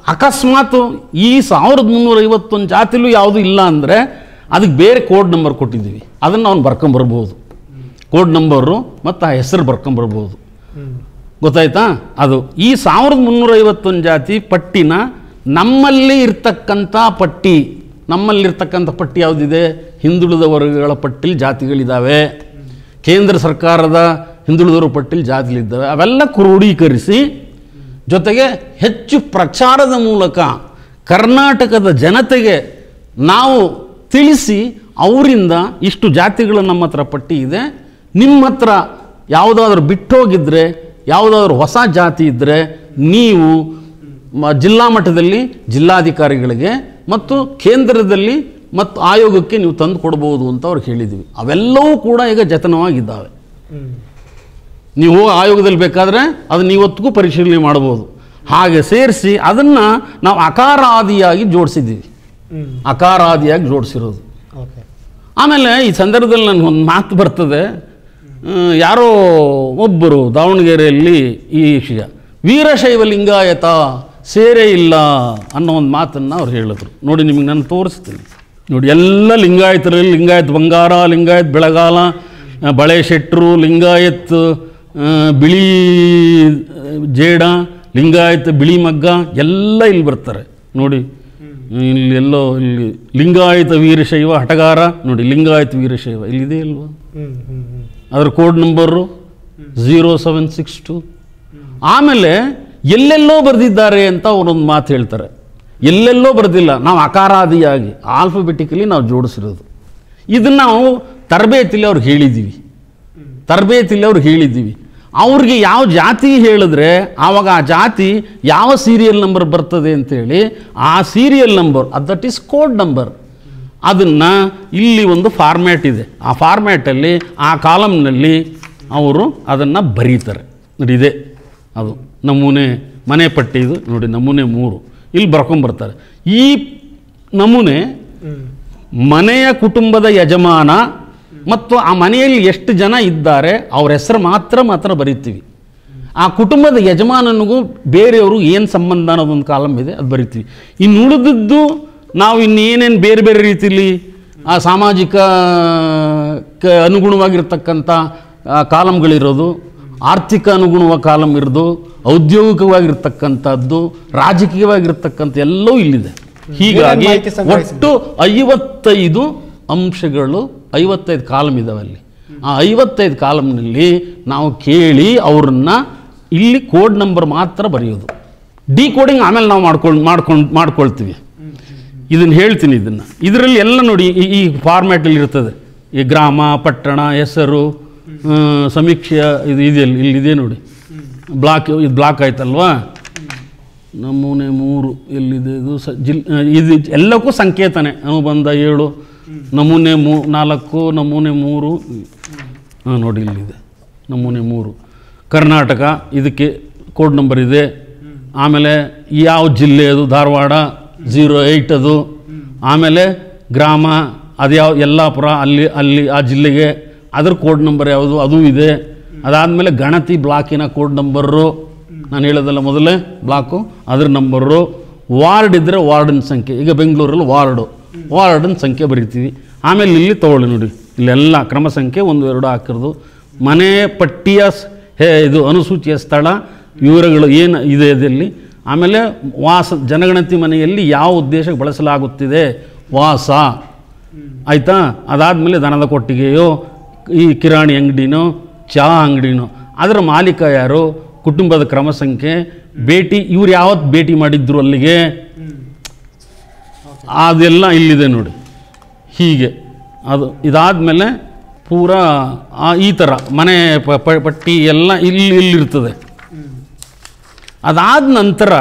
ಅಕಸ್ಮಾತ್ ಈ ಸಾವಿರದ ಮುನ್ನೂರ ಐವತ್ತೊಂದು ಜಾತಿಲೂ ಯಾವುದು ಇಲ್ಲ ಅಂದರೆ ಅದಕ್ಕೆ ಬೇರೆ ಕೋಡ್ ನಂಬರ್ ಕೊಟ್ಟಿದ್ದೀವಿ ಅದನ್ನು ಅವ್ನು ಬರ್ಕೊಂಬರ್ಬೋದು ಕೋಡ್ ನಂಬರು ಮತ್ತು ಆ ಹೆಸರು ಬರ್ಕೊಂಬರ್ಬೋದು ಗೊತ್ತಾಯ್ತಾ ಅದು ಈ ಸಾವಿರದ ಮುನ್ನೂರೈವತ್ತೊಂದು ಜಾತಿ ಪಟ್ಟಿನ ನಮ್ಮಲ್ಲಿ ಇರ್ತಕ್ಕಂಥ ಪಟ್ಟಿ ನಮ್ಮಲ್ಲಿರ್ತಕ್ಕಂಥ ಪಟ್ಟಿ ಯಾವುದಿದೆ ಹಿಂದುಳಿದ ವರ್ಗಗಳ ಪಟ್ಟಿಲಿ ಜಾತಿಗಳಿದ್ದಾವೆ ಕೇಂದ್ರ ಸರ್ಕಾರದ ಹಿಂದುಳಿದವರ ಪಟ್ಟಿಲಿ ಜಾತಿಗಳಿದ್ದಾವೆ ಅವೆಲ್ಲ ಕ್ರೋಢೀಕರಿಸಿ ಜೊತೆಗೆ ಹೆಚ್ಚು ಪ್ರಚಾರದ ಮೂಲಕ ಕರ್ನಾಟಕದ ಜನತೆಗೆ ನಾವು ತಿಳಿಸಿ ಅವರಿಂದ ಇಷ್ಟು ಜಾತಿಗಳು ನಮ್ಮ ಹತ್ರ ಪಟ್ಟಿ ಇದೆ ನಿಮ್ಮ ಹತ್ರ ಯಾವುದಾದ್ರೂ ಬಿಟ್ಟೋಗಿದ್ರೆ ಯಾವುದಾದ್ರೂ ಹೊಸ ಜಾತಿ ಇದ್ದರೆ ನೀವು ಮ- ಜಿಲ್ಲಾ ಮಟ್ಟದಲ್ಲಿ ಜಿಲ್ಲಾಧಿಕಾರಿಗಳಿಗೆ ಮತ್ತು ಕೇಂದ್ರದಲ್ಲಿ ಮತ್ತು ಆಯೋಗಕ್ಕೆ ನೀವು ತಂದು ಕೊಡ್ಬೋದು ಅಂತ ಅವ್ರಿಗೆ ಹೇಳಿದ್ದೀವಿ ಅವೆಲ್ಲವೂ ಕೂಡ ಈಗ ಜತನವಾಗಿದ್ದಾವೆ ನೀವು ಹೋಗಿ ಆಯೋಗದಲ್ಲಿ ಬೇಕಾದರೆ ಅದನ್ನು ಇವತ್ತಿಗೂ ಪರಿಶೀಲನೆ ಮಾಡ್ಬೋದು ಹಾಗೆ ಸೇರಿಸಿ ಅದನ್ನು ನಾವು ಅಕಾರಾದಿಯಾಗಿ ಜೋಡಿಸಿದ್ದೀವಿ ಅಕಾರಾದಿಯಾಗಿ ಜೋಡಿಸಿರೋದು ಓಕೆ ಆಮೇಲೆ ಈ ಸಂದರ್ಭದಲ್ಲಿ ನನಗೆ ಒಂದು ಮಾತು ಬರ್ತದೆ ಆ, ಯಾರೋ ಒಬ್ಬರು ದಾವಣಗೆರೆಯಲ್ಲಿ ಈ ವಿಷಯ ವೀರಶೈವ ಲಿಂಗಾಯತ ಸೇರೇ ಇಲ್ಲ ಅನ್ನೋ ಒಂದು ಮಾತನ್ನು ಅವ್ರು ಹೇಳಿದ್ರು ನೋಡಿ ನಿಮಗೆ ನಾನು ತೋರಿಸ್ತೀನಿ ನೋಡಿ ಎಲ್ಲ ಲಿಂಗಾಯತರಲ್ಲಿ ಲಿಂಗಾಯತ್ ಬಂಗಾರ ಲಿಂಗಾಯತ್ ಬೆಳಗಾಲ ಆ, ಬಳೆ ಶೆಟ್ರು ಲಿಂಗಾಯತ್ ಆ, ಬಿಳಿ ಆ, ಜೇಡ ಲಿಂಗಾಯತ್ ಬಿಳಿ ಮಗ್ಗ ಎಲ್ಲ ಇಲ್ಲಿ ಬರ್ತಾರೆ ನೋಡಿ ಇಲ್ಲಿ ಎಲ್ಲೋ ಇಲ್ಲಿ ಲಿಂಗಾಯತ ವೀರಶೈವ ಹಟಗಾರ ನೋಡಿ ಲಿಂಗಾಯತ ವೀರಶೈವ ಇಲ್ಲಿದೆ ಅಲ್ವಾ ಅದರ code number zero seven six two ಆಮೇಲೆ ಎಲ್ಲೆಲ್ಲೋ ಬರೆದಿದ್ದಾರೆ ಅಂತ ಅವರೊಂದು ಮಾತು ಹೇಳ್ತಾರೆ ಎಲ್ಲೆಲ್ಲೋ ಬರೆದಿಲ್ಲ ನಾವು ಅಕಾರಾದಿಯಾಗಿ ಆಲ್ಫಬೆಟಿಕಲಿ ನಾವು ಜೋಡಿಸಿರೋದು ಇದನ್ನು ನಾವು ತರಬೇತಿಲಿ ಅವ್ರಿಗೆ ಹೇಳಿದ್ದೀವಿ ತರಬೇತಿಲಿ ಅವ್ರಿಗೆ ಹೇಳಿದ್ದೀವಿ ಅವ್ರಿಗೆ ಯಾವ ಜಾತಿ ಹೇಳಿದ್ರೆ ಆವಾಗ ಆ ಜಾತಿ ಯಾವ ಸೀರಿಯಲ್ ನಂಬರ್ ಬರ್ತದೆ ಅಂತೇಳಿ ಆ ಸೀರಿಯಲ್ ನಂಬರ್ ಅದು ದಟ್ ಈಸ್ ಕೋಡ್ ನಂಬರ್ ಅದನ್ನು ಇಲ್ಲಿ ಒಂದು ಫಾರ್ಮ್ಯಾಟ್ ಇದೆ ಆ ಫಾರ್ಮ್ಯಾಟಲ್ಲಿ ಆ ಕಾಲಮ್ನಲ್ಲಿ ಅವರು ಅದನ್ನು ಬರೀತಾರೆ ನೋಡಿ ಇದೆ ಅದು ನಮೂನೆ ಮನೆ ಪಟ್ಟಿ ಇದು ನೋಡಿ ನಮೂನೆ ಮೂರು ಇಲ್ಲಿ ಬರ್ಕೊಂಬರ್ತಾರೆ ಈ ನಮೂನೆ ಮನೆಯ ಕುಟುಂಬದ ಯಜಮಾನ ಮತ್ತು ಆ ಮನೆಯಲ್ಲಿ ಎಷ್ಟು ಜನ ಇದ್ದಾರೆ ಅವ್ರ ಹೆಸರು ಮಾತ್ರ ಮಾತ್ರ ಬರಿತೀವಿ ಆ ಕುಟುಂಬದ ಯಜಮಾನನಿಗೂ ಬೇರೆಯವರು ಏನು ಸಂಬಂಧ ಅನ್ನೋದೊಂದು ಕಾಲಮ್ ಇದೆ ಅದು ಬರಿತೀವಿ ಇನ್ನು ಉಳಿದದ್ದು ನಾವು ಇನ್ನೇನೇನು ಬೇರೆ ಬೇರೆ ರೀತಿಯಲ್ಲಿ ಆ ಸಾಮಾಜಿಕ ಕ ಅನುಗುಣವಾಗಿರ್ತಕ್ಕಂಥ ಆ, ಕಾಲಮ್ಗಳಿರೋದು ಆರ್ಥಿಕ ಅನುಗುಣವ ಕಾಲಮ್ ಇರೋದು ಔದ್ಯೋಗಿಕವಾಗಿರ್ತಕ್ಕಂಥದ್ದು ರಾಜಕೀಯವಾಗಿರ್ತಕ್ಕಂಥ ಎಲ್ಲವೂ ಇಲ್ಲಿದೆ ಹೀಗಾಗಿ ಮಾಹಿತಿ ಸಂಗ್ರಹಿಸಿದ್ದೀರಿ? ಒಟ್ಟು ಐವತ್ತೈದು ಅಂಶಗಳು ಐವತ್ತೈದು ಕಾಲಮ್ ಇದಾವೆ ಅಲ್ಲಿ ಆ ಐವತ್ತೈದು ಕಾಲಮ್ನಲ್ಲಿ ನಾವು ಕೇಳಿ ಅವ್ರನ್ನ ಇಲ್ಲಿ ಕೋಡ್ ನಂಬರ್ ಮಾತ್ರ ಬರೆಯೋದು ಡಿ ಕೋಡಿಂಗ್ ಆಮೇಲೆ ನಾವು ಮಾಡ್ಕೊಂಡು ಮಾಡ್ಕೊಂಡು ಮಾಡ್ಕೊಳ್ತೀವಿ ಇದನ್ನು ಹೇಳ್ತೀನಿ ಇದನ್ನು ಇದರಲ್ಲಿ ಎಲ್ಲ ನೋಡಿ ಈ ಈ ಫಾರ್ಮ್ಯಾಟಲ್ಲಿ ಇರ್ತದೆ ಈ ಗ್ರಾಮ ಪಟ್ಟಣ ಹೆಸರು ಆ, ಸಮೀಕ್ಷೆ ಇದು ಇದೆಯಲ್ಲಿ ಇಲ್ಲಿದೆ ನೋಡಿ ಬ್ಲಾಕ್ ಇದು ಬ್ಲಾಕ್ ಆಯ್ತಲ್ವಾ ನಮೂನೆ ಮೂರು ಎಲ್ಲಿದೆ ಇದು ಸ ಜಿಲ್ ಆ, ಇದು ಎಲ್ಲಕ್ಕೂ ಸಂಕೇತನೆ ಅನುಬಂಧ ಏಳು ನಮೂನೆ ಮೂ ನಾಲ್ಕು ನಮೂನೆ ಮೂರು ಹಾಂ ನೋಡಿ ಇಲ್ಲಿದೆ ನಮೂನೆ ಮೂರು ಕರ್ನಾಟಕ ಇದಕ್ಕೆ ಕೋಡ್ ನಂಬರ್ ಇದೆ ಆಮೇಲೆ ಯಾವ ಜಿಲ್ಲೆ ಅದು ಧಾರವಾಡ ಝೀರೋ ಏಯ್ಟ್ ಅದು ಆಮೇಲೆ ಗ್ರಾಮ ಅದು ಯಾವ ಯಲ್ಲಾಪುರ ಅಲ್ಲಿ ಅಲ್ಲಿ ಆ ಜಿಲ್ಲೆಗೆ ಅದ್ರ ಕೋಡ್ ನಂಬರ್ ಯಾವುದು ಅದು ಇದೆ ಅದಾದಮೇಲೆ ಗಣತಿ ಬ್ಲಾಕಿನ ಕೋಡ್ ನಂಬರು ನಾನು ಹೇಳೋದಲ್ಲ ಮೊದಲೇ ಬ್ಲಾಕು ಅದ್ರ ನಂಬರು ವಾರ್ಡ್ ಇದ್ದರೆ ವಾರ್ಡನ್ ಸಂಖ್ಯೆ ಈಗ ಬೆಂಗಳೂರಲ್ಲಿ ವಾರ್ಡು ವಾರ್ಡನ್ ಸಂಖ್ಯೆ ಬರಿತೀವಿ ಆಮೇಲೆ ಇಲ್ಲಿ ತೊಗೊಳ್ಳಿ ನೋಡಿ ಇಲ್ಲೆಲ್ಲ ಕ್ರಮ ಸಂಖ್ಯೆ ಒಂದು ಎರಡು ಹಾಕಿರೋದು ಮನೆ ಪಟ್ಟಿಯ ಸ್- ಹೇ ಇದು ಅನುಸೂಚಿಯ ಸ್ಥಳ ವಿವರಗಳು ಏನು ಇದೆ ಇದರಲ್ಲಿ ಆಮೇಲೆ ವಾಸ ಜನಗಣತಿ ಮನೆಯಲ್ಲಿ ಯಾವ ಉದ್ದೇಶಕ್ಕೆ ಬಳಸಲಾಗುತ್ತಿದೆ ವಾಸ ಆಯಿತಾ ಅದಾದಮೇಲೆ ದನದ ಕೊಟ್ಟಿಗೆಯೋ ಈ ಕಿರಾಣಿ ಅಂಗಡಿನೋ ಚಹಾ ಅಂಗಡಿನೋ ಅದರ ಮಾಲೀಕ ಯಾರು ಕುಟುಂಬದ ಕ್ರಮ ಸಂಖ್ಯೆ ಭೇಟಿ ಇವ್ರು ಯಾವತ್ತು ಭೇಟಿ ಮಾಡಿದ್ರು ಅಲ್ಲಿಗೆ ಅದೆಲ್ಲ ಇಲ್ಲಿದೆ ನೋಡಿ ಹೀಗೆ ಅದು ಇದಾದಮೇಲೆ ಪೂರಾ ಆ ಈ ಥರ ಮನೆ ಪ- ಪ- ಪಟ್ಟಿ ಎಲ್ಲ ಇಲ್ಲಿ ಇಲ್ಲಿರ್ತದೆ ಅದಾದ ನಂತರ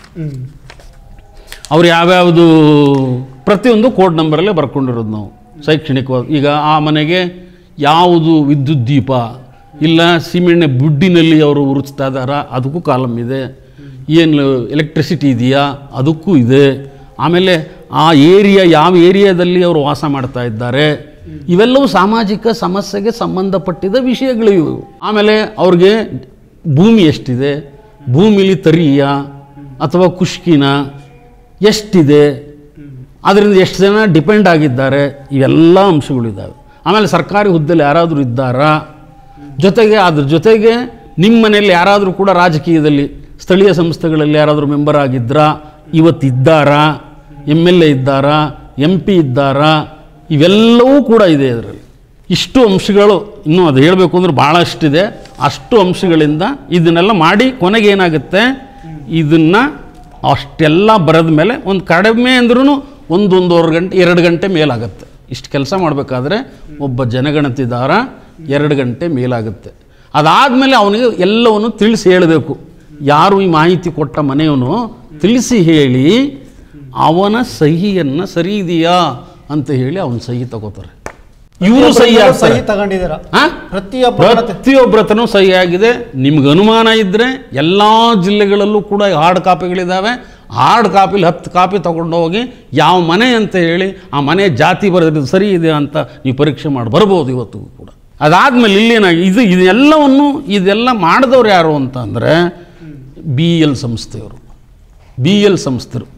ಅವ್ರು ಯಾವ್ಯಾವುದು ಪ್ರತಿಯೊಂದು ಕೋಡ್ ನಂಬರಲ್ಲೇ ಬರ್ಕೊಂಡಿರೋದು ನಾವು ಶೈಕ್ಷಣಿಕವಾಗಿ ಈಗ ಆ ಮನೆಗೆ ಯಾವುದು ವಿದ್ಯುತ್ ದೀಪ ಇಲ್ಲ ಸೀಮೆಣ್ಣೆ ಬುಡ್ಡಿನಲ್ಲಿ ಅವರು ಉರಿಸ್ತಾ ಇದ್ದಾರ ಅದಕ್ಕೂ ಕಾಲಮ್ ಇದೆ ಏನು ಎಲೆಕ್ಟ್ರಿಸಿಟಿ ಇದೆಯಾ ಅದಕ್ಕೂ ಇದೆ ಆಮೇಲೆ ಆ ಏರಿಯಾ ಯಾವ ಏರಿಯಾದಲ್ಲಿ ಅವರು ವಾಸ ಮಾಡ್ತಾ ಇದ್ದಾರೆ ಇವೆಲ್ಲವೂ ಸಾಮಾಜಿಕ ಸಮಸ್ಯೆಗೆ ಸಂಬಂಧಪಟ್ಟಿದ ವಿಷಯಗಳು ಇವು ಆಮೇಲೆ ಅವ್ರಿಗೆ ಭೂಮಿ ಎಷ್ಟಿದೆ ಭೂಮಿಲಿ ತರಿಯ ಅಥವಾ ಕುಷ್ಕಿನ ಎಷ್ಟಿದೆ ಅದರಿಂದ ಎಷ್ಟು ಜನ ಡಿಪೆಂಡ್ ಆಗಿದ್ದಾರೆ ಇವೆಲ್ಲ ಅಂಶಗಳಿದ್ದಾವೆ ಆಮೇಲೆ ಸರ್ಕಾರಿ ಹುದ್ದೆಯಲ್ಲಿ ಯಾರಾದರೂ ಇದ್ದಾರಾ ಜೊತೆಗೆ ಅದ್ರ ಜೊತೆಗೆ ನಿಮ್ಮ ಮನೆಯಲ್ಲಿ ಯಾರಾದರೂ ಕೂಡ ರಾಜಕೀಯದಲ್ಲಿ ಸ್ಥಳೀಯ ಸಂಸ್ಥೆಗಳಲ್ಲಿ ಯಾರಾದರೂ ಮೆಂಬರ್ ಆಗಿದ್ರಾ ಇವತ್ತಿದ್ದಾರಾ ಎಮ್ ಎಲ್ ಎ ಇದ್ದಾರಾ ಎಂ ಪಿ ಇದ್ದಾರಾ ಇವೆಲ್ಲವೂ ಕೂಡ ಇದೆ ಅದರಲ್ಲಿ ಇಷ್ಟು ಅಂಶಗಳು ಇನ್ನೂ ಅದು ಹೇಳಬೇಕು ಅಂದ್ರೆ ಭಾಳಷ್ಟಿದೆ ಅಷ್ಟು ಅಂಶಗಳಿಂದ ಇದನ್ನೆಲ್ಲ ಮಾಡಿ ಕೊನೆಗೆ ಏನಾಗುತ್ತೆ ಇದನ್ನು ಅಷ್ಟೆಲ್ಲ ಬರೆದ ಮೇಲೆ ಒಂದು ಕಡಿಮೆ ಅಂದ್ರೂ ಒಂದು ಒಂದೂವರೆ ಗಂಟೆ ಎರಡು ಗಂಟೆ ಮೇಲಾಗುತ್ತೆ ಇಷ್ಟು ಕೆಲಸ ಮಾಡಬೇಕಾದ್ರೆ ಒಬ್ಬ ಜನಗಣತಿದಾರ ಎರಡು ಗಂಟೆ ಮೇಲಾಗುತ್ತೆ ಅದಾದಮೇಲೆ ಅವನಿಗೆ ಎಲ್ಲವನ್ನು ತಿಳಿಸಿ ಹೇಳಬೇಕು ಯಾರು ಈ ಮಾಹಿತಿ ಕೊಟ್ಟ ಮನೆಯವನು ತಿಳಿಸಿ ಹೇಳಿ ಅವನ ಸಹಿಯನ್ನು ಸರಿ ಇದೆಯಾ ಅಂತ ಹೇಳಿ ಅವನ ಸಹಿ ತಗೋತಾರೆ ಇವರು ಸಹಿ ಸಹಿ ಹಾಕ್ತಾರೆ ತಗೊಂಡಿದ್ದೀರಾ ಆ? ಪ್ರತಿಯೊಬ್ಬ ಪ್ರತಿಯೊಬ್ಬರತನೂ ಸಹಿ ಆಗಿದೆ ನಿಮ್ಗೆ ಅನುಮಾನ ಇದ್ದರೆ ಎಲ್ಲ ಜಿಲ್ಲೆಗಳಲ್ಲೂ ಕೂಡ ಹಾರ್ಡ್ ಕಾಪಿಗಳಿದ್ದಾವೆ ಹಾರ್ಡ್ ಕಾಪಿಲಿ ಹತ್ತು ಕಾಪಿ ತಗೊಂಡು ಹೋಗಿ ಯಾವ ಮನೆ ಅಂತ ಹೇಳಿ ಆ ಮನೆ ಜಾತಿ ಬರೆದಿದ್ದು ಸರಿ ಇದೆ ಅಂತ ನೀವು ಪರೀಕ್ಷೆ ಮಾಡಿ ಬರ್ಬೋದು ಇವತ್ತಿಗೂ ಕೂಡ ಅದಾದಮೇಲೆ ಇಲ್ಲೇನಾಗಿ ಇದು ಇದೆಲ್ಲವನ್ನು ಇದೆಲ್ಲ ಮಾಡಿದವ್ರು ಯಾರು ಅಂತ ಅಂದರೆ ಬಿ ಎಲ್ ಸಂಸ್ಥೆಯವರು ಬಿ ಎಲ್ ಸಂಸ್ಥೆರು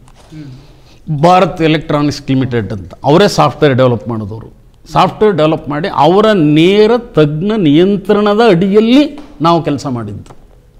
ಭಾರತ್ ಎಲೆಕ್ಟ್ರಾನಿಕ್ಸ್ ಲಿಮಿಟೆಡ್ ಅಂತ ಅವರೇ ಸಾಫ್ಟ್ವೇರ್ ಡೆವಲಪ್ ಮಾಡಿದವರು ಸಾಫ್ಟ್ವೇರ್ ಡೆವಲಪ್ ಮಾಡಿ ಅವರ ನೇರ ತಜ್ಞ ನಿಯಂತ್ರಣದ ಅಡಿಯಲ್ಲಿ ನಾವು ಕೆಲಸ ಮಾಡಿದ್ದು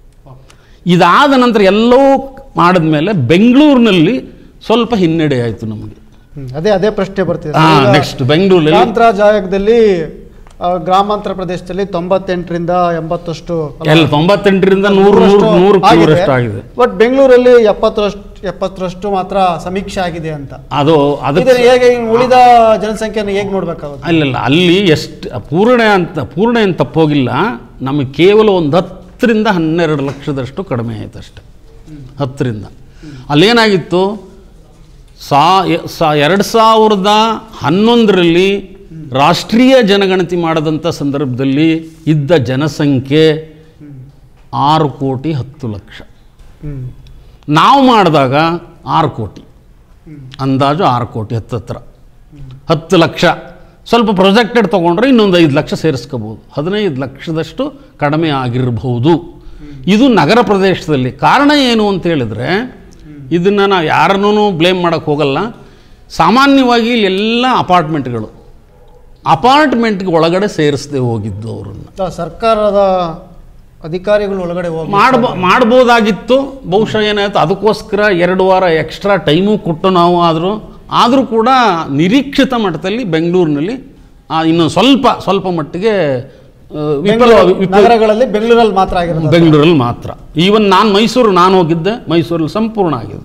ಇದಾದ ನಂತರ ಎಲ್ಲವೂ ಮಾಡಿದ್ಮೇಲೆ ಬೆಂಗಳೂರಿನಲ್ಲಿ ಸ್ವಲ್ಪ ಹಿನ್ನಡೆ ಆಯಿತು ನಮಗೆ ಹ್ಮ್. ಅದೇ ಅದೇ ಪ್ರಶ್ನೆ ಬರ್ತಿದೆ ಹಾಂ ಈಗ ನೆಕ್ಸ್ಟ್ ಬೆಂಗಳೂರಲ್ಲಿ ಗ್ರಾಮಾಂತರ ಆಯೋಗದಲ್ಲಿ ಆ, ಗ್ರಾಮಾಂತರ ಪ್ರದೇಶದಲ್ಲಿ ತೊಂಬತ್ತೆಂಟರಿಂದ ಎಂಬತ್ತಷ್ಟು ಎಲ್ಲ ತೊಂಬತ್ತೆಂಟರಿಂದ ನೂರು ನೂರು ನೂರು ನೂರಷ್ಟು ಆಗಿದೆ ಬಟ್ ಬೆಂಗಳೂರಲ್ಲಿ ಎಪ್ಪತ್ತರಷ್ಟು ಎಪ್ಪತ್ತರಷ್ಟು ಮಾತ್ರ ಸಮೀಕ್ಷೆ ಆಗಿದೆ ಅಂತ ಅದು ಅದಕ್ಕೆ ಇದನ್ನ ಹೇಗೆ ಇನ್ನು ಉಳಿದ ಜನಸಂಖ್ಯೆಯನ್ನು ಹೇಗೆ ನೋಡ್ಬೇಕಾಗುತ್ತೆ ಅಲ್ಲಲ್ಲ ಅಲ್ಲಿ ಎಷ್ಟು ಪೂರ್ಣ ಅಂತ ಪೂರ್ಣ ಏನು ತಪ್ಪೋಗಿಲ್ಲ ನಮಗೆ ಕೇವಲ ಒಂದು ಹತ್ತರಿಂದ ಹನ್ನೆರಡು ಲಕ್ಷದಷ್ಟು ಕಡಿಮೆ ಆಯ್ತು ಅಷ್ಟೆ ಹತ್ತರಿಂದ ಅಲ್ಲೇನಾಗಿತ್ತು ಸಾ ಎ- ಸಾ ಎರಡು ಸಾವಿರದ ಹನ್ನೊಂದರಲ್ಲಿ ರಾಷ್ಟ್ರೀಯ ಜನಗಣತಿ ಮಾಡದಂಥ ಸಂದರ್ಭದಲ್ಲಿ ಇದ್ದ ಜನಸಂಖ್ಯೆ ಆರು ಕೋಟಿ ಹತ್ತು ಲಕ್ಷ ಹ್ಮ್ ನಾವು ಮಾಡಿದಾಗ ಆರು ಕೋಟಿ ಅಂದಾಜು ಆರು ಕೋಟಿ ಹತ್ತತ್ರ ಹತ್ತು ಲಕ್ಷ ಸ್ವಲ್ಪ ಪ್ರೊಜೆಕ್ಟೆಡ್ ತೊಗೊಂಡ್ರೆ ಇನ್ನೊಂದು ಐದು ಲಕ್ಷ ಸೇರಿಸ್ಕೋಬೋದು ಹದಿನೈದು ಲಕ್ಷದಷ್ಟು ಕಡಿಮೆ ಆಗಿರಬಹುದು ಇದು ನಗರ ಪ್ರದೇಶದಲ್ಲಿ ಕಾರಣ ಏನು ಅಂತ ಹೇಳಿದ್ರೆ ಇದನ್ನು ನಾವು ಯಾರನ್ನೂ ಬ್ಲೇಮ್ ಮಾಡೋಕ್ಕೆ ಹೋಗಲ್ಲ ಸಾಮಾನ್ಯವಾಗಿ ಇಲ್ಲಿ ಎಲ್ಲ ಅಪಾರ್ಟ್ಮೆಂಟ್ಗಳು ಅಪಾರ್ಟ್ಮೆಂಟ್ಗೆ ಒಳಗಡೆ ಸೇರಿಸದೆ ಹೋಗಿದ್ದು ಅವರನ್ನು ಆ, ಸರ್ಕಾರದ ಅಧಿಕಾರಿಗಳು ಒಳಗಡೆ ಹೋಗಿ ಮಾಡ್ಬೋ ಮಾಡ್ಬೋದಾಗಿತ್ತು ಬಹುಶಃ ಏನಾಯ್ತು ಅದಕ್ಕೋಸ್ಕರ ಎರಡು ವಾರ ಎಕ್ಸ್ಟ್ರಾ ಟೈಮು ಕೊಟ್ಟು ನಾವು ಆದರೂ ಆದರೂ ಕೂಡ ನಿರೀಕ್ಷಿತ ಮಟ್ಟದಲ್ಲಿ ಬೆಂಗಳೂರಿನಲ್ಲಿ ಆ, ಇನ್ನೊಂದು ಸ್ವಲ್ಪ ಸ್ವಲ್ಪ ಮಟ್ಟಿಗೆ ಆ, ವಿಫಲ ಬೆಂಗಳೂರು ವಿಫಲ- ನಗರಗಳಲ್ಲಿ ಬೆಂಗಳೂರಲ್ಲಿ ಮಾತ್ರ ಆಗಿರೋದು ಬೆಂಗಳೂರಲ್ಲಿ ಮಾತ್ರ ಈವನ್ ನಾನು ಮೈಸೂರು ನಾನು ಹೋಗಿದ್ದೆ ಮೈಸೂರಲ್ಲಿ ಸಂಪೂರ್ಣ ಆಗಿದೆ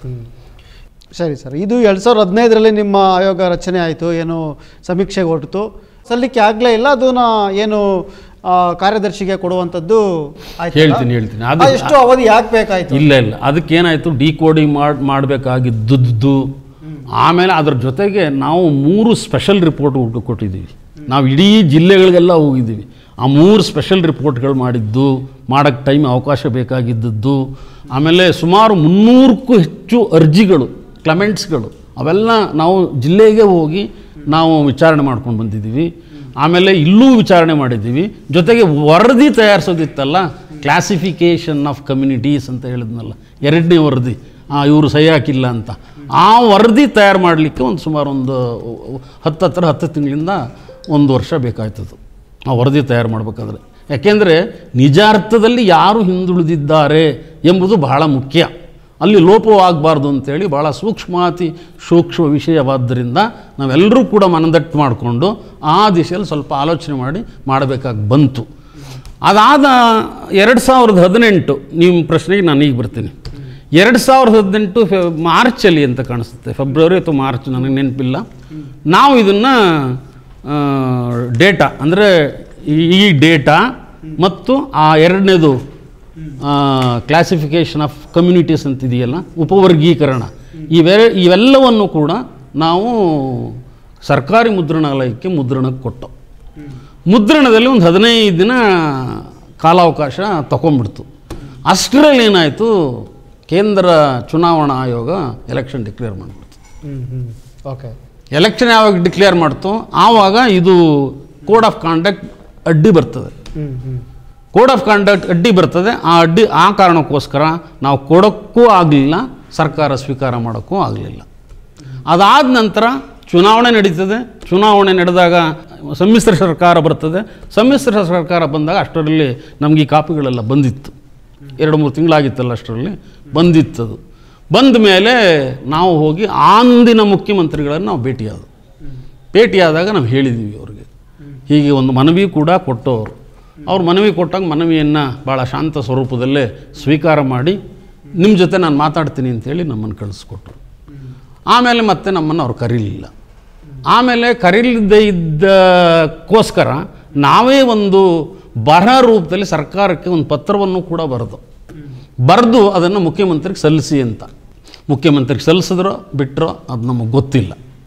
ಸರಿ ಸರ್ ಇದು ಎರಡು ಸಾವಿರದ ಹದಿನೈದರಲ್ಲಿ ನಿಮ್ಮ ಆಯೋಗ ರಚನೆ ಆಯಿತು ಏನು ಸಮೀಕ್ಷೆಗೆ ಹೊರಟಿತು ಸಲ್ಲಿಕೆ ಆಗಲೇ ಇಲ್ಲ ಅದನ್ನ ಏನು ಆ, ಕಾರ್ಯದರ್ಶಿಗೆ ಕೊಡುವಂಥದ್ದು ಆಯ್ತು ಹೇಳ್ತೀನಿ ಹೇಳ್ತೀನಿ ಅದು ಎಷ್ಟು ಅವಧಿ ಯಾಕೆ ಬೇಕಾಯ್ತು ಇಲ್ಲ ಇಲ್ಲ ಅದಕ್ಕೇನಾಯಿತು ಡಿಕೋಡಿಂಗ್ ಮಾಡಿ ಮಾಡಬೇಕಾಗಿದ್ದದ್ದು ಆಮೇಲೆ ಅದ್ರ ಜೊತೆಗೆ ನಾವು ಮೂರು ಸ್ಪೆಷಲ್ ರಿಪೋರ್ಟ್ ಕೊಟ್ಟಿದ್ದೀವಿ ನಾವು ಇಡೀ ಜಿಲ್ಲೆಗಳಿಗೆಲ್ಲ ಹೋಗಿದ್ದೀವಿ ಆ ಮೂರು ಸ್ಪೆಷಲ್ ರಿಪೋರ್ಟ್ಗಳು ಮಾಡಿದ್ದು ಮಾಡೋಕ್ಕೆ ಟೈಮ್ ಅವಕಾಶ ಬೇಕಾಗಿದ್ದದ್ದು ಆಮೇಲೆ ಸುಮಾರು ಮುನ್ನೂರಕ್ಕೂ ಹೆಚ್ಚು ಅರ್ಜಿಗಳು ಕ್ಲಮೆಂಟ್ಸ್ಗಳು ಅವೆಲ್ಲ ನಾವು ಜಿಲ್ಲೆಗೆ ಹೋಗಿ ನಾವು ವಿಚಾರಣೆ ಮಾಡ್ಕೊಂಡು ಬಂದಿದ್ದೀವಿ ಆಮೇಲೆ ಇಲ್ಲೂ ವಿಚಾರಣೆ ಮಾಡಿದ್ದೀವಿ ಜೊತೆಗೆ ವರದಿ ತಯಾರಿಸೋದಿತ್ತಲ್ಲ ಕ್ಲಾಸಿಫಿಕೇಷನ್ ಆಫ್ ಕಮ್ಯುನಿಟೀಸ್ ಅಂತ ಹೇಳಿದ್ನಲ್ಲ ಎರಡನೇ ವರದಿ ಇವರು ಸಹಿ ಹಾಕಿಲ್ಲ ಅಂತ ಆ ವರದಿ ತಯಾರು ಮಾಡಲಿಕ್ಕೆ ಒಂದು ಸುಮಾರು ಒಂದು ಹತ್ತು ಹತ್ತಿರ ಹತ್ತು ತಿಂಗಳಿಂದ ಒಂದು ವರ್ಷ ಬೇಕಾಯ್ತದು ಆ ವರದಿ ತಯಾರು ಮಾಡಬೇಕಾದ್ರೆ ಯಾಕೆಂದರೆ ನಿಜಾರ್ಥದಲ್ಲಿ ಯಾರು ಹಿಂದುಳಿದಿದ್ದಾರೆ ಎಂಬುದು ಬಹಳ ಮುಖ್ಯ ಅಲ್ಲಿ ಲೋಪವಾಗಬಾರ್ದು ಅಂತೇಳಿ ಭಾಳ ಸೂಕ್ಷ್ಮಾತಿ ಸೂಕ್ಷ್ಮ ವಿಷಯವಾದ್ದರಿಂದ ನಾವೆಲ್ಲರೂ ಕೂಡ ಮನದಟ್ಟು ಮಾಡಿಕೊಂಡು ಆ ದಿಶೆಯಲ್ಲಿ ಸ್ವಲ್ಪ ಆಲೋಚನೆ ಮಾಡಿ ಮಾಡಬೇಕಾಗಿ ಬಂತು ಅದಾದ ಎರಡು ಸಾವಿರದ ಹದಿನೆಂಟು ನಿಮ್ಮ ಪ್ರಶ್ನೆಗೆ ನಾನು ಈಗ ಬರ್ತೀನಿ ಎರಡು ಸಾವಿರದ ಹದಿನೆಂಟು ಫೆ ಮಾರ್ಚಲ್ಲಿ ಅಂತ ಕಾಣಿಸುತ್ತೆ ಫೆಬ್ರವರಿ ಅಥವಾ ಮಾರ್ಚ್ ನನಗೆ ನೆನಪಿಲ್ಲ ನಾವು ಇದನ್ನು ಡೇಟಾ ಅಂದರೆ ಈ ಡೇಟಾ ಮತ್ತು ಆ ಎರಡನೇದು ಕ್ಲಾಸಿಫಿಕೇಷನ್ ಆಫ್ ಕಮ್ಯುನಿಟೀಸ್ ಅಂತಿದೆಯಲ್ಲ ಉಪವರ್ಗೀಕರಣ ಇವೆ ಇವೆಲ್ಲವನ್ನು ಕೂಡ ನಾವು ಸರ್ಕಾರಿ ಮುದ್ರಣಾಲಯಕ್ಕೆ ಮುದ್ರಣಕ್ಕೆ ಕೊಟ್ಟು ಮುದ್ರಣದಲ್ಲಿ ಒಂದು ಹದಿನೈದು ದಿನ ಕಾಲಾವಕಾಶ ತಗೊಂಡ್ಬಿಡ್ತು ಅಷ್ಟರಲ್ಲಿ ಏನಾಯಿತು ಕೇಂದ್ರ ಚುನಾವಣಾ ಆಯೋಗ ಎಲೆಕ್ಷನ್ ಡಿಕ್ಲೇರ್ ಮಾಡಿಬಿಡ್ತು ಹ್ಮ್ ಹ್ಮ್ ಓಕೆ ಎಲೆಕ್ಷನ್ ಯಾವಾಗ ಡಿಕ್ಲೇರ್ ಮಾಡ್ತು ಆವಾಗ ಇದು ಕೋಡ್ ಆಫ್ ಕಾಂಡಕ್ಟ್ ಅಡ್ಡಿ ಬರ್ತದೆ hmm hmm code of conduct ಅಡ್ಡಿ ಬರ್ತದೆ ಆ ಅಡ್ಡಿ ಆ ಕಾರಣಕ್ಕೋಸ್ಕರ ನಾವು ಕೊಡೋಕ್ಕೂ ಆಗಲಿಲ್ಲ ಸರ್ಕಾರ ಸ್ವೀಕಾರ ಮಾಡೋಕ್ಕೂ ಆಗಲಿಲ್ಲ ಅದಾದ ನಂತರ ಚುನಾವಣೆ ನಡೀತದೆ ಚುನಾವಣೆ ನಡೆದಾಗ ಸಮ್ಮಿಶ್ರ ಸರ್ಕಾರ ಬರ್ತದೆ ಸಮ್ಮಿಶ್ರ ಸರ್ಕಾರ ಬಂದಾಗ ಅಷ್ಟರಲ್ಲಿ ನಮಗೆ ಈ ಕಾಪಿಗಳೆಲ್ಲ ಬಂದಿತ್ತು ಎರಡು ಮೂರು ತಿಂಗಳಾಗಿತ್ತಲ್ಲ ಅಷ್ಟರಲ್ಲಿ ಬಂದಿತ್ತದು ಬಂದ ಮೇಲೆ ನಾವು ಹೋಗಿ ಅಂದಿನ ಮುಖ್ಯಮಂತ್ರಿಗಳನ್ನು ನಾವು ಭೇಟಿಯಾದವು ಭೇಟಿಯಾದಾಗ ನಾವು ಹೇಳಿದ್ವಿ ಅವ್ರಿಗೆ ಹೀಗೆ ಒಂದು ಮನವಿ ಕೂಡ ಕೊಟ್ಟವರು ಅವ್ರು ಮನವಿ ಕೊಟ್ಟಾಗ ಮನವಿಯನ್ನು ಭಾಳ ಶಾಂತ ಸ್ವರೂಪದಲ್ಲೇ ಸ್ವೀಕಾರ ಮಾಡಿ ನಿಮ್ಮ ಜೊತೆ ನಾನು ಮಾತಾಡ್ತೀನಿ ಅಂತೇಳಿ ನಮ್ಮನ್ನು ಕಳಿಸ್ಕೊಟ್ರು ಆಮೇಲೆ ಮತ್ತೆ ನಮ್ಮನ್ನು ಅವ್ರು ಕರೀಲಿಲ್ಲ ಆಮೇಲೆ ಕರೀಲಿದ್ದೇ ಇದ್ದಕ್ಕೋಸ್ಕರ ನಾವೇ ಒಂದು ಬರಹ ರೂಪದಲ್ಲಿ ಸರ್ಕಾರಕ್ಕೆ ಒಂದು ಪತ್ರವನ್ನು ಕೂಡ ಬರೆದು ಬರೆದು ಅದನ್ನು ಮುಖ್ಯಮಂತ್ರಿಗೆ ಸಲ್ಲಿಸಿ ಅಂತ ಮುಖ್ಯಮಂತ್ರಿಗೆ ಸಲ್ಲಿಸಿದ್ರೋ ಬಿಟ್ಟರೋ ಅದು ನಮಗೆ ಗೊತ್ತಿಲ್ಲ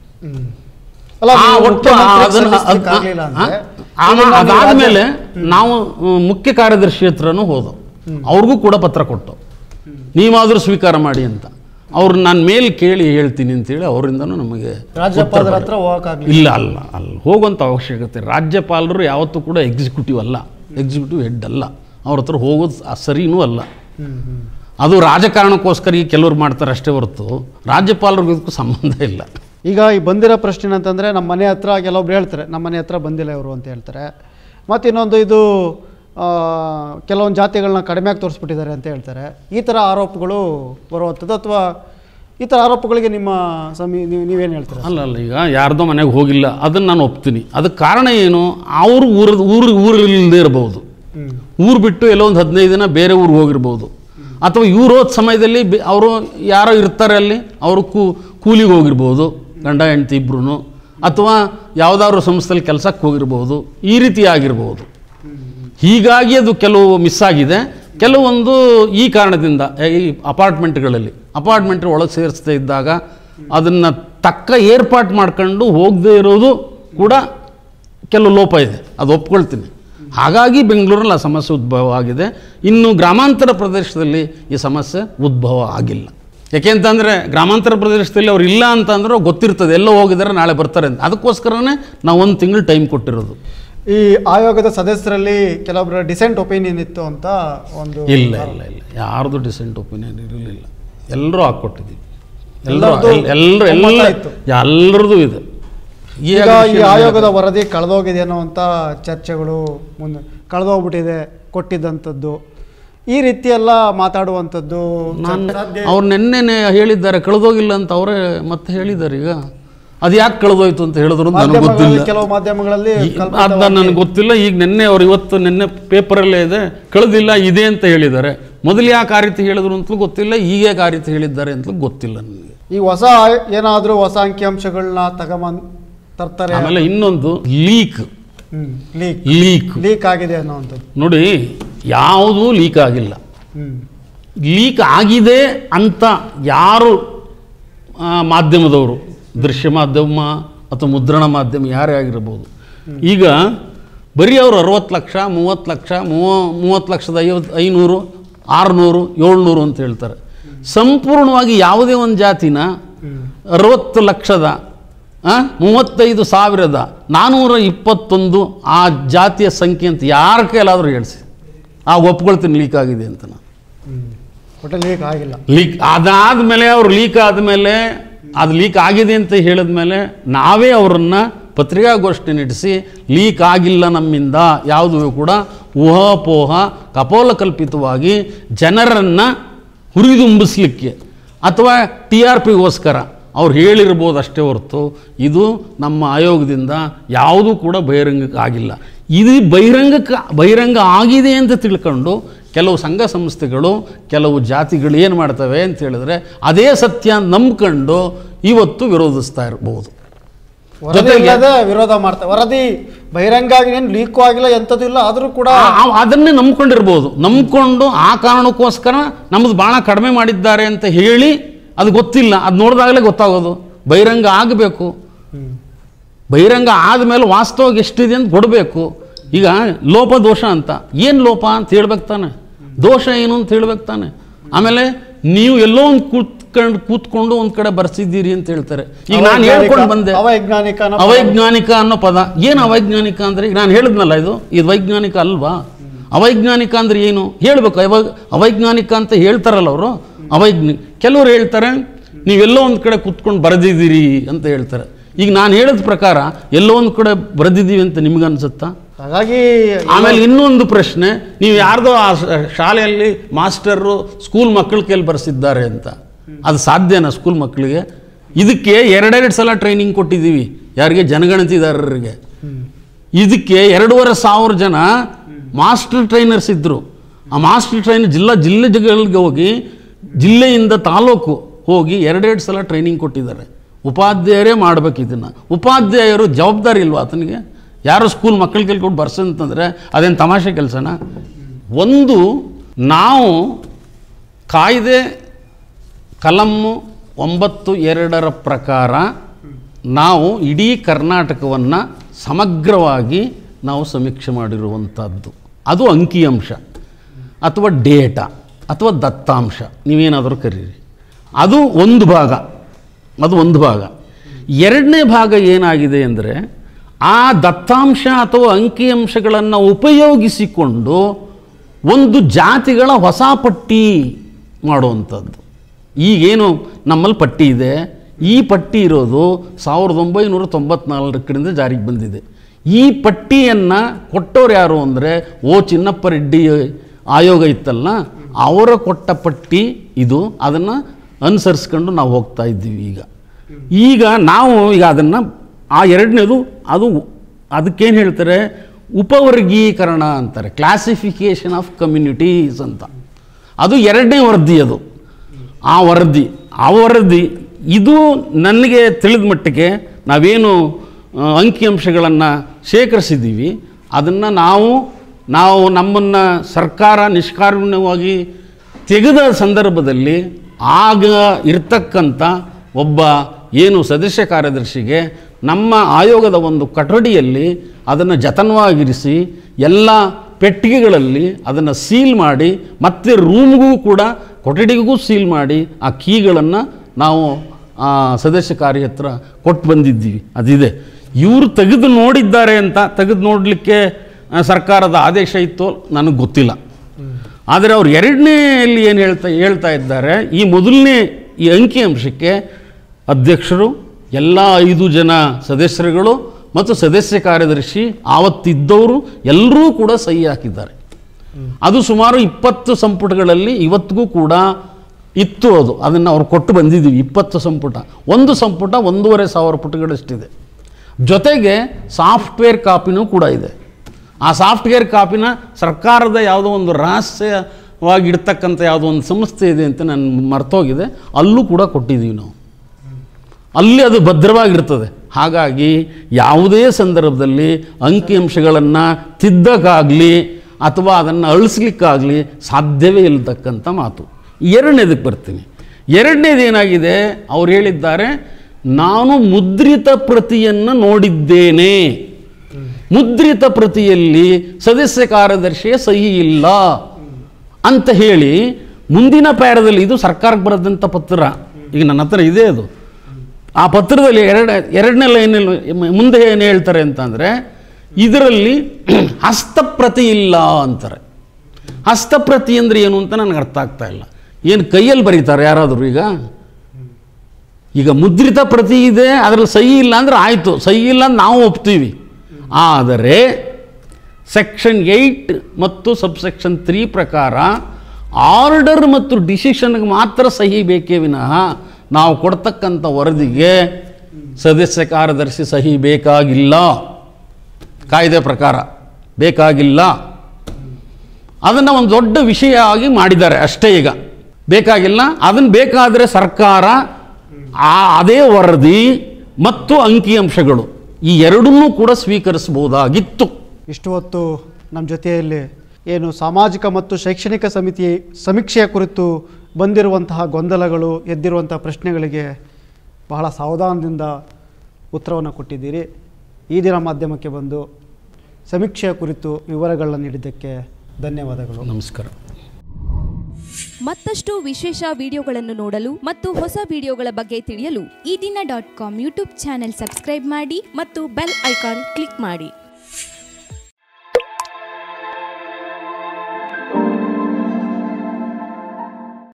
ಅಲ್ಲ ಆ ನೀವು ಒಟ್ಟು ಆ ಮುಖ್ಯಮಂತ್ರಿಗೆ ಅದನ್ನ- ಅದ್- ಸಲ್ಲಿಸ್ಲಿಕ್ಕಾಗ್ಲಿಲ್ಲ ಅಂದ್ರೆ, ಆ- ಇದನ್ನ ನೀವು ಅದಾದ್ಮೇಲೆ ರಾಜ್ಯ- ನಾವು ಆ, ಮುಖ್ಯ ಕಾರ್ಯದರ್ಶಿ ಹತ್ರನೂ ಹೋದವು ಅವ್ರಿಗೂ ಕೂಡ ಪತ್ರ ಕೊಟ್ಟು ನೀವಾದರೂ ಸ್ವೀಕಾರ ಮಾಡಿ ಅಂತ ಅವ್ರು ನಾನು ಮೇಲ್ ಕೇಳಿ ಹೇಳ್ತೀನಿ ಅಂತೇಳಿ ಅವರಿಂದನೂ ನಮಗೆ ರಾಜ್ಯಪಾಲರ ಹತ್ರ ಹೋಗಕ್ಕಾಗ್ಲಿಲ್ಲ ಇಲ್ಲ ಅಲ್ಲ ಅಲ್ಲ ಹೋಗುವಂಥ ಅವಶ್ಯಕತೆ ರಾಜ್ಯಪಾಲರು ಯಾವತ್ತೂ ಕೂಡ ಎಕ್ಸಿಕ್ಯೂಟಿವ್ ಅಲ್ಲ ಎಕ್ಸಿಕ್ಯೂಟಿವ್ ಹೆಡ್ ಅಲ್ಲ ಅವ್ರ ಹತ್ರ ಹೋಗೋದು ಆ ಸರಿನೂ ಅಲ್ಲ ಹ್ಮ್ ಹ್ಮ್ ಅದು ರಾಜಕಾರಣಕ್ಕೋಸ್ಕರ ಈ ಕೆಲವ್ರು ಮಾಡ್ತಾರೆ ಅಷ್ಟೇ ಹೊರತು ರಾಜ್ಯಪಾಲರಿಗೂ ಇದಕ್ಕೂ ಸಂಬಂಧ ಇಲ್ಲ ಈಗ ಈ ಬಂದಿರೋ ಪ್ರಶ್ನೆ ಅಂತಂದರೆ ನಮ್ಮ ಮನೆ ಹತ್ರ ಕೆಲವೊಬ್ರು ಹೇಳ್ತಾರೆ ನಮ್ಮ ಮನೆ ಹತ್ರ ಬಂದಿಲ್ಲ ಇವರು ಅಂತ ಹೇಳ್ತಾರೆ ಮತ್ತು ಇನ್ನೊಂದು ಇದು ಆ, ಕೆಲವೊಂದು ಜಾತಿಗಳನ್ನ ಕಡಿಮೆಯಾಗಿ ತೋರಿಸ್ಬಿಟ್ಟಿದ್ದಾರೆ ಅಂತ ಹೇಳ್ತಾರೆ ಈ ಥರ ಆರೋಪಗಳು ಬರುವಂಥದ್ದು ಅಥವಾ ಈ ಥರ ಆರೋಪಗಳಿಗೆ ನಿಮ್ಮ ಸಮಿ ನೀವು ನೀವೇನು ಹೇಳ್ತೀರಾ ಅಲ್ಲ ಅಲ್ಲ ಈಗ ಯಾರ್ದೋ ಮನೆಗೆ ಹೋಗಿಲ್ಲ ಅದನ್ನು ನಾನು ಒಪ್ತೀನಿ ಅದಕ್ಕೆ ಕಾರಣ ಏನು ಅವರು ಊರ ಊರು ಊರಿಲ್ಲದೆ ಇರಬಹುದು ಹ್ಞೂ ಊರು ಬಿಟ್ಟು ಎಲ್ಲೋ ಒಂದು ಹದಿನೈದು ದಿನ ಬೇರೆ ಊರಿಗೆ ಹೋಗಿರ್ಬೋದು ಅಥವಾ ಇವ್ರು ಹೋದ ಸಮಯದಲ್ಲಿ ಬೆ- ಅವರು ಯಾರೋ ಇರ್ತಾರೆ ಅಲ್ಲಿ ಅವರು ಕೂ ಕೂಲಿಗೆ ಹೋಗಿರ್ಬೋದು ಗಂಡ ಹೆಂಡತಿ ಇಬ್ರು ಅಥವಾ ಯಾವುದಾದ್ರು ಸಂಸ್ಥೆಯಲ್ಲಿ ಕೆಲಸಕ್ಕೆ ಹೋಗಿರ್ಬೋದು ಈ ರೀತಿ ಆಗಿರ್ಬೋದು ಹೀಗಾಗಿ ಅದು ಕೆಲವು ಮಿಸ್ ಆಗಿದೆ ಕೆಲವೊಂದು ಈ ಕಾರಣದಿಂದ ಈ ಅಪಾರ್ಟ್ಮೆಂಟ್ಗಳಲ್ಲಿ ಅಪಾರ್ಟ್ಮೆಂಟ್ ಒಳಗೆ ಸೇರಿಸ್ತಾ ಇದ್ದಾಗ ಅದನ್ನು ತಕ್ಕ ಏರ್ಪಾಟ್ ಮಾಡ್ಕೊಂಡು ಹೋಗದೇ ಇರೋದು ಕೂಡ ಕೆಲವು ಲೋಪ ಇದೆ ಅದು ಒಪ್ಕೊಳ್ತೀನಿ ಹಾಗಾಗಿ ಬೆಂಗಳೂರಲ್ಲಿ ಆ ಸಮಸ್ಯೆ ಉದ್ಭವ ಆಗಿದೆ ಇನ್ನು ಗ್ರಾಮಾಂತರ ಪ್ರದೇಶದಲ್ಲಿ ಈ ಸಮಸ್ಯೆ ಉದ್ಭವ ಆಗಿಲ್ಲ ಯಾಕೆಂತಂದರೆ ಗ್ರಾಮಾಂತರ ಪ್ರದೇಶದಲ್ಲಿ ಅವ್ರು ಇಲ್ಲ ಅಂತಂದ್ರೆ ಗೊತ್ತಿರ್ತದೆ ಎಲ್ಲೋ ಹೋಗಿದ್ದಾರೆ ನಾಳೆ ಬರ್ತಾರೆ ಅಂತ ಅದಕ್ಕೋಸ್ಕರನೇ ನಾವು ಒಂದು ತಿಂಗಳು ಟೈಮ್ ಕೊಟ್ಟಿರೋದು ಈ ಆಯೋಗದ ಸದಸ್ಯರಲ್ಲಿ ಕೆಲವೊಬ್ಬರ ಡಿಸೆಂಟ್ ಒಪಿನಿಯನ್ ಇತ್ತು ಅಂತ ಒಂದು ಇಲ್ಲ ಇಲ್ಲ ಇಲ್ಲ ಯಾರ್ದು ಡಿಸೆಂಟ್ ಒಪಿನಿಯನ್ ಇರಲಿಲ್ಲ ಎಲ್ಲರೂ ಹಾಕ್ಕೊಟ್ಟಿದ್ದೀವಿ ಎಲ್ಲರದ್ದು ಎಲ್ಲರೂ ಎಲ್ಲರೂ ಎಲ್ಲ ಒಮ್ಮತ ಇತ್ತು. ಎಲ್ಲರದ್ದು ಇದೆ ಈಗ ಈ ವಿಷಯ ಆಯೋಗದ ವರದಿ ಕಳೆದೋಗಿದೆ ಅನ್ನುವಂಥ ಚರ್ಚೆಗಳು ಮುಂದೆ ಕಳೆದೋಗ್ಬಿಟ್ಟಿದೆ ಕೊಟ್ಟಿದ್ದಂಥದ್ದು ಈ ರೀತಿ ಎಲ್ಲ ಮಾತಾಡುವಂಥದ್ದು ನಾನು ಸಾಧ್ಯ ಅವ್ರು ನೆನ್ನೆನೆ ಹೇಳಿದ್ದಾರೆ ಕಳೆದೋಗಿಲ್ಲ ಅಂತ ಅವರೇ ಮತ್ತೆ ಹೇಳಿದ್ದಾರೆ ಈಗ ಅದು ಯಾಕೆ ಕಳೆದೋಯ್ತು ಅಂತ ಹೇಳಿದ್ರು ಅಂತ ನನಗೆ ಮಾಧ್ಯಮಗಳಲ್ಲಿ ಗೊತ್ತಿಲ್ಲ ಕೆಲವು ಮಾಧ್ಯಮಗಳಲ್ಲಿ ಈ- ಅದ ಕಲ್ಪಿತವಾಗಿ- ನನಗೆ ಗೊತ್ತಿಲ್ಲ ಈಗ ನಿನ್ನೆ ಅವ್ರು ಇವತ್ತು ನಿನ್ನೆ ಪೇಪರಲ್ಲೇ ಇದೆ ಕಳೆದಿಲ್ಲ ಇದೆ ಅಂತ ಹೇಳಿದ್ದಾರೆ ಮೊದಲು ಯಾಕೆ ಆ ರೀತಿ ಹೇಳಿದ್ರು ಅಂತಲೂ ಗೊತ್ತಿಲ್ಲ ಈಗ ಯಾಕೆ ಆ ರೀತಿ ಹೇಳಿದ್ದಾರೆ ಅಂತಲೂ ಗೊತ್ತಿಲ್ಲ ನನಗೆ ಈ ಹೊಸ ಏನಾದರೂ ಹೊಸ ಅಂಕಿಅಂಶಗಳನ್ನ ತಗೊಂಬಂದ್ ತರ್ತಾರೆ ಆಮೇಲೆ ಇನ್ನೊಂದು ಲೀಕ್ ಲೀಕ್ ಲೀಕ್ ಲೀಕ್ ಆಗಿದೆ ಅನ್ನೋವಂಥದ್ದು ನೋಡಿ ಯಾವುದೂ ಲೀಕ್ ಆಗಿಲ್ಲ ಹ್ಮ್ ಲೀಕ್ ಆಗಿದೆ ಅಂತ ಯಾರು ಆ, ಮಾಧ್ಯಮದವರು ದೃಶ್ಯ ಮಾಧ್ಯಮ ಅಥವಾ ಮುದ್ರಣ ಮಾಧ್ಯಮ ಯಾರೇ ಆಗಿರ್ಬೋದು ಈಗ ಬರೀ ಅವರು ಅರವತ್ತು ಲಕ್ಷ ಮೂವತ್ತು ಲಕ್ಷ ಮೂವ ಮೂವತ್ತು ಲಕ್ಷದ ಐವತ್ತು ಐನೂರು ಆರುನೂರು ಏಳ್ನೂರು ಅಂತ ಹೇಳ್ತಾರೆ ಸಂಪೂರ್ಣವಾಗಿ ಯಾವುದೇ ಒಂದು ಜಾತಿನ ಅರವತ್ತು ಲಕ್ಷದ ಆ, ಮೂವತ್ತೈದು ಸಾವಿರದ ನಾನ್ನೂರ ಇಪ್ಪತ್ತೊಂದು ಆ ಜಾತಿಯ ಸಂಖ್ಯೆ ಅಂತ ಯಾರ ಕೈಲಾದರೂ ಹೇಳಿಸಿ ಆಗ ಒಪ್ಕೊಳ್ತೀನಿ ಲೀಕ್ ಆಗಿದೆ ಅಂತ ನಾನು ಹ್ಮ್ ಒಟ್ಟು ಲೀಕ್ ಆಗಿಲ್ಲ ಲೀಕ್ ಅದಾದಮೇಲೆ ಅವ್ರು ಲೀಕ್ ಆದಮೇಲೆ ಅದು ಲೀಕ್ ಆಗಿದೆ ಅಂತ ಹೇಳಿದ್ಮೇಲೆ ನಾವೇ ಅವರನ್ನು ಪತ್ರಿಕಾಗೋಷ್ಠಿ ನಡೆಸಿ ಲೀಕ್ ಆಗಿಲ್ಲ ನಮ್ಮಿಂದ ಯಾವುದೂ ಕೂಡ ಊಹಾಪೋಹ ಕಪೋಲಕಲ್ಪಿತವಾಗಿ ಜನರನ್ನು ಹುರಿದುಂಬಿಸ್ಲಿಕ್ಕೆ ಅಥವಾ ಟಿ ಆರ್ ಪಿಗೋಸ್ಕರ ಅವ್ರು ಹೇಳಿರ್ಬೋದು ಅಷ್ಟೇ ಹೊರತು ಇದು ನಮ್ಮ ಆಯೋಗದಿಂದ ಯಾವುದೂ ಕೂಡ ಬಹಿರಂಗಕ್ಕೆ ಆಗಿಲ್ಲ ಇದು ಬಹಿರಂಗಕ್ಕೆ ಬಹಿರಂಗ ಆಗಿದೆ ಅಂತ ತಿಳ್ಕೊಂಡು ಕೆಲವು ಸಂಘ ಸಂಸ್ಥೆಗಳು ಕೆಲವು ಜಾತಿಗಳು ಏನು ಮಾಡ್ತವೆ ಅಂತ ಹೇಳಿದ್ರೆ ಅದೇ ಸತ್ಯ ಅಂತ ನಂಬ್ಕೊಂಡು ಇವತ್ತು ವಿರೋಧಿಸ್ತಾ ಇರ್ಬೋದು ವರದಿ ಜೊತೆಗೆ- ಇಲ್ಲದೆ ವಿರೋಧ ಮಾಡ್ತಾರೆ ವರದಿ ಬಹಿರಂಗ ಆಗಿ ಏನು ಲೀಕು ಆಗಿಲ್ಲ ಎಂಥದ್ದು ಇಲ್ಲ ಆದರೂ ಕೂಡ ಆ- ಆ- ಅದನ್ನೇ ನಂಬ್ಕೊಂಡಿರ್ಬೋದು ನಂಬ್ಕೊಂಡು ಆ ಕಾರಣಕ್ಕೋಸ್ಕರ ನಮ್ಮದು ಭಾಳ ಕಡಿಮೆ ಮಾಡಿದ್ದಾರೆ ಅಂತ ಹೇಳಿ ಅದು ಗೊತ್ತಿಲ್ಲ ಅದು ನೋಡಿದಾಗಲೇ ಗೊತ್ತಾಗೋದು ಬಹಿರಂಗ ಆಗಬೇಕು ಹ್ಮ್. ಬಹಿರಂಗ ಆದಮೇಲೆ ವಾಸ್ತವವಾಗಿ ಎಷ್ಟಿದೆ ಅಂತ ಕೊಡಬೇಕು ಈಗ ಲೋಪ ದೋಷ ಅಂತ ಏನು ಲೋಪ ಅಂತ ಹೇಳ್ಬೇಕು ತಾನೆ ದೋಷ ಏನು ಅಂತ ಹೇಳ್ಬೇಕು ತಾನೆ ಆಮೇಲೆ ನೀವು ಎಲ್ಲೋ ಒಂದು ಕೂತ್ಕೊಂಡು ಕೂತ್ಕೊಂಡು ಒಂದು ಕಡೆ ಬರ್ಸಿದ್ದೀರಿ ಅಂತ ಹೇಳ್ತಾರೆ ಈಗ ನಾನು ಹೇಳ್ಕೊಂಡು ಬಂದೆ ಅವೈಜ್ಞಾನಿಕ ಅನ್ನೋ ಪದ- ಅವೈಜ್ಞಾನಿಕ ಅನ್ನೋ ಪದ ಏನು ಅವೈಜ್ಞಾನಿಕ ಅಂದರೆ ಈಗ ನಾನು ಹೇಳಿದ್ನಲ್ಲ ಇದು ಇದು ವೈಜ್ಞಾನಿಕ ಅಲ್ವಾ ಅವೈಜ್ಞಾನಿಕ ಅಂದ್ರೆ ಏನು ಹೇಳಬೇಕು ಅವ ಅವೈಜ್ಞಾನಿಕ ಅಂತ ಹೇಳ್ತಾರಲ್ಲ ಅವರು ಅವೈಜ್ಞ ಕೆಲವರು ಹೇಳ್ತಾರೆ ನೀವೆಲ್ಲೋ ಒಂದು ಕಡೆ ಕುತ್ಕೊಂಡು ಬರೆದಿದ್ದೀರಿ ಅಂತ ಹೇಳ್ತಾರೆ ಈಗ ನಾನು ಹೇಳಿದ ಪ್ರಕಾರ ಎಲ್ಲೋ ಒಂದು ಕಡೆ ಬರೆದಿದ್ದೀವಿ ಅಂತ ನಿಮ್ಗನ್ಸುತ್ತಾ ಹಾಗಾಗಿ ಆಮೇಲೆ ಇನ್ನೊಂದು ಪ್ರಶ್ನೆ ನೀವು ಯಾರ್ದೋ ಆ ಶ- ಶಾಲೆಯಲ್ಲಿ ಮಾಸ್ಟರು ಸ್ಕೂಲ್ ಮಕ್ಕಳ ಕೈಲಿ ಬರೆಸಿದ್ದಾರೆ ಅಂತ ಅದು ಸಾಧ್ಯನಾ ಸ್ಕೂಲ್ ಮಕ್ಕಳಿಗೆ ಇದಕ್ಕೆ ಎರಡೆರಡು ಸಲ ಟ್ರೈನಿಂಗ್ ಕೊಟ್ಟಿದ್ದೀವಿ ಯಾರಿಗೆ ಜನಗಣತಿದಾರರಿಗೆ ಇದಕ್ಕೆ ಎರಡೂವರೆ ಸಾವಿರ ಜನ ಮಾಸ್ಟರ್ ಟ್ರೈನರ್ಸ್ ಇದ್ದರು ಆ ಮಾಸ್ಟರ್ ಟ್ರೈನರ್ ಜಿಲ್ಲಾ ಜಿಲ್ಲೆಗಳಿಗೆ ಹೋಗಿ ಜಿಲ್ಲೆಯಿಂದ ತಾಲೂಕು ಹೋಗಿ ಎರಡೆರಡು ಸಲ ಟ್ರೈನಿಂಗ್ ಕೊಟ್ಟಿದ್ದಾರೆ ಉಪಾಧ್ಯಾಯರೇ ಮಾಡ್ಬೇಕು ಇದನ್ನು ಉಪಾಧ್ಯಾಯರು ಜವಾಬ್ದಾರಿ ಇಲ್ವಾ ಆತನಿಗೆ ಯಾರು ಸ್ಕೂಲ್ ಮಕ್ಕಳು ಕೇಳ್ಕೊಂಡು ಬರ್ಸ ಅಂತಂದರೆ ಅದೇನು ತಮಾಷೆ ಕೆಲಸನ ಒಂದು ನಾವು ಕಾಯ್ದೆ ಕಲಮ್ಮು ಒಂಬತ್ತು ಎರಡರ ಪ್ರಕಾರ ನಾವು ಇಡೀ ಕರ್ನಾಟಕವನ್ನು ಸಮಗ್ರವಾಗಿ ನಾವು ಸಮೀಕ್ಷೆ ಮಾಡಿರುವಂಥದ್ದು ಅದು ಅಂಕಿಅಂಶ ಅಥವಾ ಡೇಟಾ ಅಥವಾ ದತ್ತಾಂಶ ನೀವೇನಾದರೂ ಕರೀರಿ ಅದು ಒಂದು ಭಾಗ ಅದು ಒಂದು ಭಾಗ ಎರಡನೇ ಭಾಗ ಏನಾಗಿದೆ ಅಂದರೆ ಆ ದತ್ತಾಂಶ ಅಥವಾ ಅಂಕಿಅಂಶಗಳನ್ನು ಉಪಯೋಗಿಸಿಕೊಂಡು ಒಂದು ಜಾತಿಗಳ ಹೊಸ ಪಟ್ಟಿ ಮಾಡುವಂಥದ್ದು ಈಗೇನು ನಮ್ಮಲ್ಲಿ ಪಟ್ಟಿ ಇದೆ ಈ ಪಟ್ಟಿ ಇರೋದು ಸಾವಿರದ ಒಂಬೈನೂರ ತೊಂಬತ್ನಾಲ್ಕರಿಂದ ಜಾರಿಗೆ ಬಂದಿದೆ ಈ ಪಟ್ಟಿಯನ್ನು ಕೊಟ್ಟವ್ರು ಯಾರು ಅಂದರೆ ಓ ಚಿನ್ನಪ್ಪ ರೆಡ್ಡಿ ಆಯೋಗ ಇತ್ತಲ್ಲ ಅವರ ಕೊಟ್ಟ ಪಟ್ಟಿ ಇದು ಅದನ್ನು ಅನುಸರಿಸ್ಕೊಂಡು ನಾವು ಹೋಗ್ತಾ ಇದ್ದೀವಿ ಈಗ ಈಗ ನಾವು ಈಗ ಅದನ್ನು ಆ ಎರಡನೇದು ಅದು ಅದಕ್ಕೇನು ಹೇಳ್ತಾರೆ ಉಪವರ್ಗೀಕರಣ ಅಂತಾರೆ ಕ್ಲಾಸಿಫಿಕೇಷನ್ ಆಫ್ ಕಮ್ಯುನಿಟೀಸ್ ಅಂತ ಅದು ಎರಡನೇ ವರದಿ ಅದು ಆ ವರದಿ ಆ ವರದಿ ಇದು ನನಗೆ ತಿಳಿದ ಮಟ್ಟಿಗೆ ನಾವೇನು ಆ, ಅಂಕಿಅಂಶಗಳನ್ನು ಶೇಖರಿಸಿದ್ದೀವಿ ಅದನ್ನು ನಾವು ನಾವು ನಮ್ಮನ್ನು ಸರ್ಕಾರ ನಿಷ್ಕಾರುಣ್ಯವಾಗಿ ತೆಗೆದ ಸಂದರ್ಭದಲ್ಲಿ ಆಗ ಇರ್ತಕ್ಕಂಥ ಒಬ್ಬ ಏನು ಸದಸ್ಯ ಕಾರ್ಯದರ್ಶಿಗೆ ನಮ್ಮ ಆಯೋಗದ ಒಂದು ಕಠಡಿಯಲ್ಲಿ ಅದನ್ನು ಜತನವಾಗಿರಿಸಿ ಎಲ್ಲ ಪೆಟ್ಟಿಗೆಗಳಲ್ಲಿ ಅದನ್ನು ಸೀಲ್ ಮಾಡಿ ಮತ್ತೆ ರೂಮ್ಗೂ ಕೂಡ ಕೊಠಡಿಗೂ ಸೀಲ್ ಮಾಡಿ ಆ ಕೀಗಳನ್ನು ನಾವು ಆ ಸದಸ್ಯ ಕಾರ್ಯ ಹತ್ರ ಕೊಟ್ಟು ಬಂದಿದ್ದೀವಿ ಅದಿದೆ ಇವರು ತೆಗೆದು ನೋಡಿದ್ದಾರೆ ಅಂತ ತೆಗೆದು ನೋಡಲಿಕ್ಕೆ ಆ, ಸರ್ಕಾರದ ಆದೇಶ ಇತ್ತು ನನಗೆ ಗೊತ್ತಿಲ್ಲ ಆದರೆ ಅವ್ರು ಎರಡನೇಯಲ್ಲಿ ಏನು ಹೇಳ್ತಾ ಹೇಳ್ತಾ ಇದ್ದಾರೆ ಈ ಮೊದಲನೇ ಈ ಅಂಕಿಅಂಶಕ್ಕೆ ಅಧ್ಯಕ್ಷರು ಎಲ್ಲ ಐದು ಜನ ಸದಸ್ಯರುಗಳು ಮತ್ತು ಸದಸ್ಯ ಕಾರ್ಯದರ್ಶಿ ಆವತ್ತಿದ್ದವರು ಎಲ್ಲರೂ ಕೂಡ ಸಹಿ ಹಾಕಿದ್ದಾರೆ ಅದು ಸುಮಾರು ಇಪ್ಪತ್ತು ಸಂಪುಟಗಳಲ್ಲಿ ಇವತ್ತಿಗೂ ಕೂಡ ಇತ್ತು ಅದು ಅದನ್ನು ಅವ್ರು ಕೊಟ್ಟು ಬಂದಿದ್ದೀವಿ ಇಪ್ಪತ್ತು ಸಂಪುಟ ಒಂದು ಸಂಪುಟ ಒಂದೂವರೆ ಸಾವಿರ ಪುಟಗಳಷ್ಟಿದೆ ಜೊತೆಗೆ ಸಾಫ್ಟ್ವೇರ್ ಕಾಪಿನೂ ಕೂಡ ಇದೆ ಆ ಸಾಫ್ಟ್ವೇರ್ ಕಾಪಿನ ಸರ್ಕಾರದ ಯಾವುದೋ ಒಂದು ರಹಸ್ಯವಾಗಿಡ್ತಕ್ಕಂಥ ಯಾವುದೋ ಒಂದು ಸಂಸ್ಥೆ ಇದೆ ಅಂತ ನಾನು ಮರ್ತೋಗಿದೆ ಅಲ್ಲೂ ಕೂಡ ಕೊಟ್ಟಿದ್ದೀವಿ ನಾವು ಅಲ್ಲಿ ಅದು ಭದ್ರವಾಗಿರ್ತದೆ ಹಾಗಾಗಿ ಯಾವುದೇ ಸಂದರ್ಭದಲ್ಲಿ ಅಂಕಿಅಂಶಗಳನ್ನು ತಿದ್ದಕ್ಕಾಗಲಿ ಅಥವಾ ಅದನ್ನು ಅಳಿಸ್ಲಿಕ್ಕಾಗಲಿ ಸಾಧ್ಯವೇ ಇಲ್ಲತಕ್ಕಂಥ ಮಾತು ಎರಡನೇದಕ್ಕೆ ಬರ್ತೀನಿ ಎರಡನೇದು ಏನಾಗಿದೆ ಅವ್ರು ಹೇಳಿದ್ದಾರೆ ನಾನು ಮುದ್ರಿತ ಪ್ರತಿಯನ್ನು ನೋಡಿದ್ದೇನೆ ಮುದ್ರಿತ ಪ್ರತಿಯಲ್ಲಿ ಸದಸ್ಯ ಕಾರ್ಯದರ್ಶಿಯ ಸಹಿ ಇಲ್ಲ ಅಂತ ಹೇಳಿ ಮುಂದಿನ ಪ್ಯಾರದಲ್ಲಿ ಇದು ಸರ್ಕಾರಕ್ಕೆ ಬರೆದಂಥ ಪತ್ರ ಈಗ ನನ್ನ ಹತ್ರ ಇದೆ ಅದು ಆ ಪತ್ರದಲ್ಲಿ ಎರಡು ಎರಡನೇ ಲೈನಲ್ಲಿ ಮುಂದೆ ಏನು ಹೇಳ್ತಾರೆ ಅಂತಂದರೆ ಇದರಲ್ಲಿ ಹಸ್ತಪ್ರತಿ ಇಲ್ಲ ಅಂತಾರೆ ಹಸ್ತಪ್ರತಿ ಅಂದರೆ ಏನು ಅಂತ ನನಗೆ ಅರ್ಥ ಆಗ್ತಾ ಇಲ್ಲ ಏನು ಕೈಯಲ್ಲಿ ಬರೀತಾರೆ ಯಾರಾದರೂ ಈಗ ಈಗ ಮುದ್ರಿತ ಪ್ರತಿ ಇದೆ ಅದರಲ್ಲಿ ಸಹಿ ಇಲ್ಲ ಅಂದರೆ ಆಯಿತು ಸಹಿ ಇಲ್ಲ ಅಂತ ನಾವು ಒಪ್ತೀವಿ ಆದರೆ ಸೆಕ್ಷನ್ ಏಯ್ಟ್ ಮತ್ತು ಸಬ್ಸೆಕ್ಷನ್ ತ್ರೀ ಪ್ರಕಾರ ಆರ್ಡರ್ ಮತ್ತು ಡಿಸಿಷನ್ಗೆ ಮಾತ್ರ ಸಹಿ ಬೇಕೇ ವಿನಃ ನಾವು ಕೊಡ್ತಕ್ಕಂಥ ವರದಿಗೆ ಸದಸ್ಯ ಕಾರ್ಯದರ್ಶಿ ಸಹಿ ಬೇಕಾಗಿಲ್ಲ ಕಾಯ್ದೆ ಪ್ರಕಾರ ಬೇಕಾಗಿಲ್ಲ ಅದನ್ನು ಒಂದು ದೊಡ್ಡ ವಿಷಯ ಆಗಿ ಮಾಡಿದ್ದಾರೆ ಅಷ್ಟೇ ಈಗ ಬೇಕಾಗಿಲ್ಲ ಅದನ್ನು ಬೇಕಾದರೆ ಸರ್ಕಾರ ಆ ಅದೇ ವರದಿ ಮತ್ತು ಅಂಕಿಅಂಶಗಳು ಈ ಎರಡನ್ನೂ ಕೂಡ ಸ್ವೀಕರಿಸಬಹುದಾಗಿತ್ತು ಇಷ್ಟು ಹೊತ್ತು ನಮ್ಮ ಜೊತೆಯಲ್ಲಿ ಏನು ಸಾಮಾಜಿಕ ಮತ್ತು ಶೈಕ್ಷಣಿಕ ಸಮಿತಿ ಸಮೀಕ್ಷೆಯ ಕುರಿತು ಬಂದಿರುವಂತಹ ಗೊಂದಲಗಳು ಎದ್ದಿರುವಂತಹ ಪ್ರಶ್ನೆಗಳಿಗೆ ಬಹಳ ಸಾವಧಾನದಿಂದ ಉತ್ತರವನ್ನು ಕೊಟ್ಟಿದ್ದೀರಿ ಈ ದಿನ ಮಾಧ್ಯಮಕ್ಕೆ ಬಂದು ಸಮೀಕ್ಷೆಯ ಕುರಿತು ವಿವರಗಳನ್ನು ನೀಡಿದ್ದಕ್ಕೆ ಧನ್ಯವಾದಗಳು ನಮಸ್ಕಾರ ಮತ್ತಷ್ಟು ವಿಶೇಷ ವಿಡಿಯೋಗಳನ್ನು ನೋಡಲು ಮತ್ತು ಹೊಸ ವಿಡಿಯೋಗಳ ಬಗ್ಗೆ ತಿಳಿಯಲು Ee Dina dot com YouTube channel subscribe ಮಾಡಿ ಮತ್ತು ಬೆಲ್ ಐಕಾನ್ ಕ್ಲಿಕ್ ಮಾಡಿ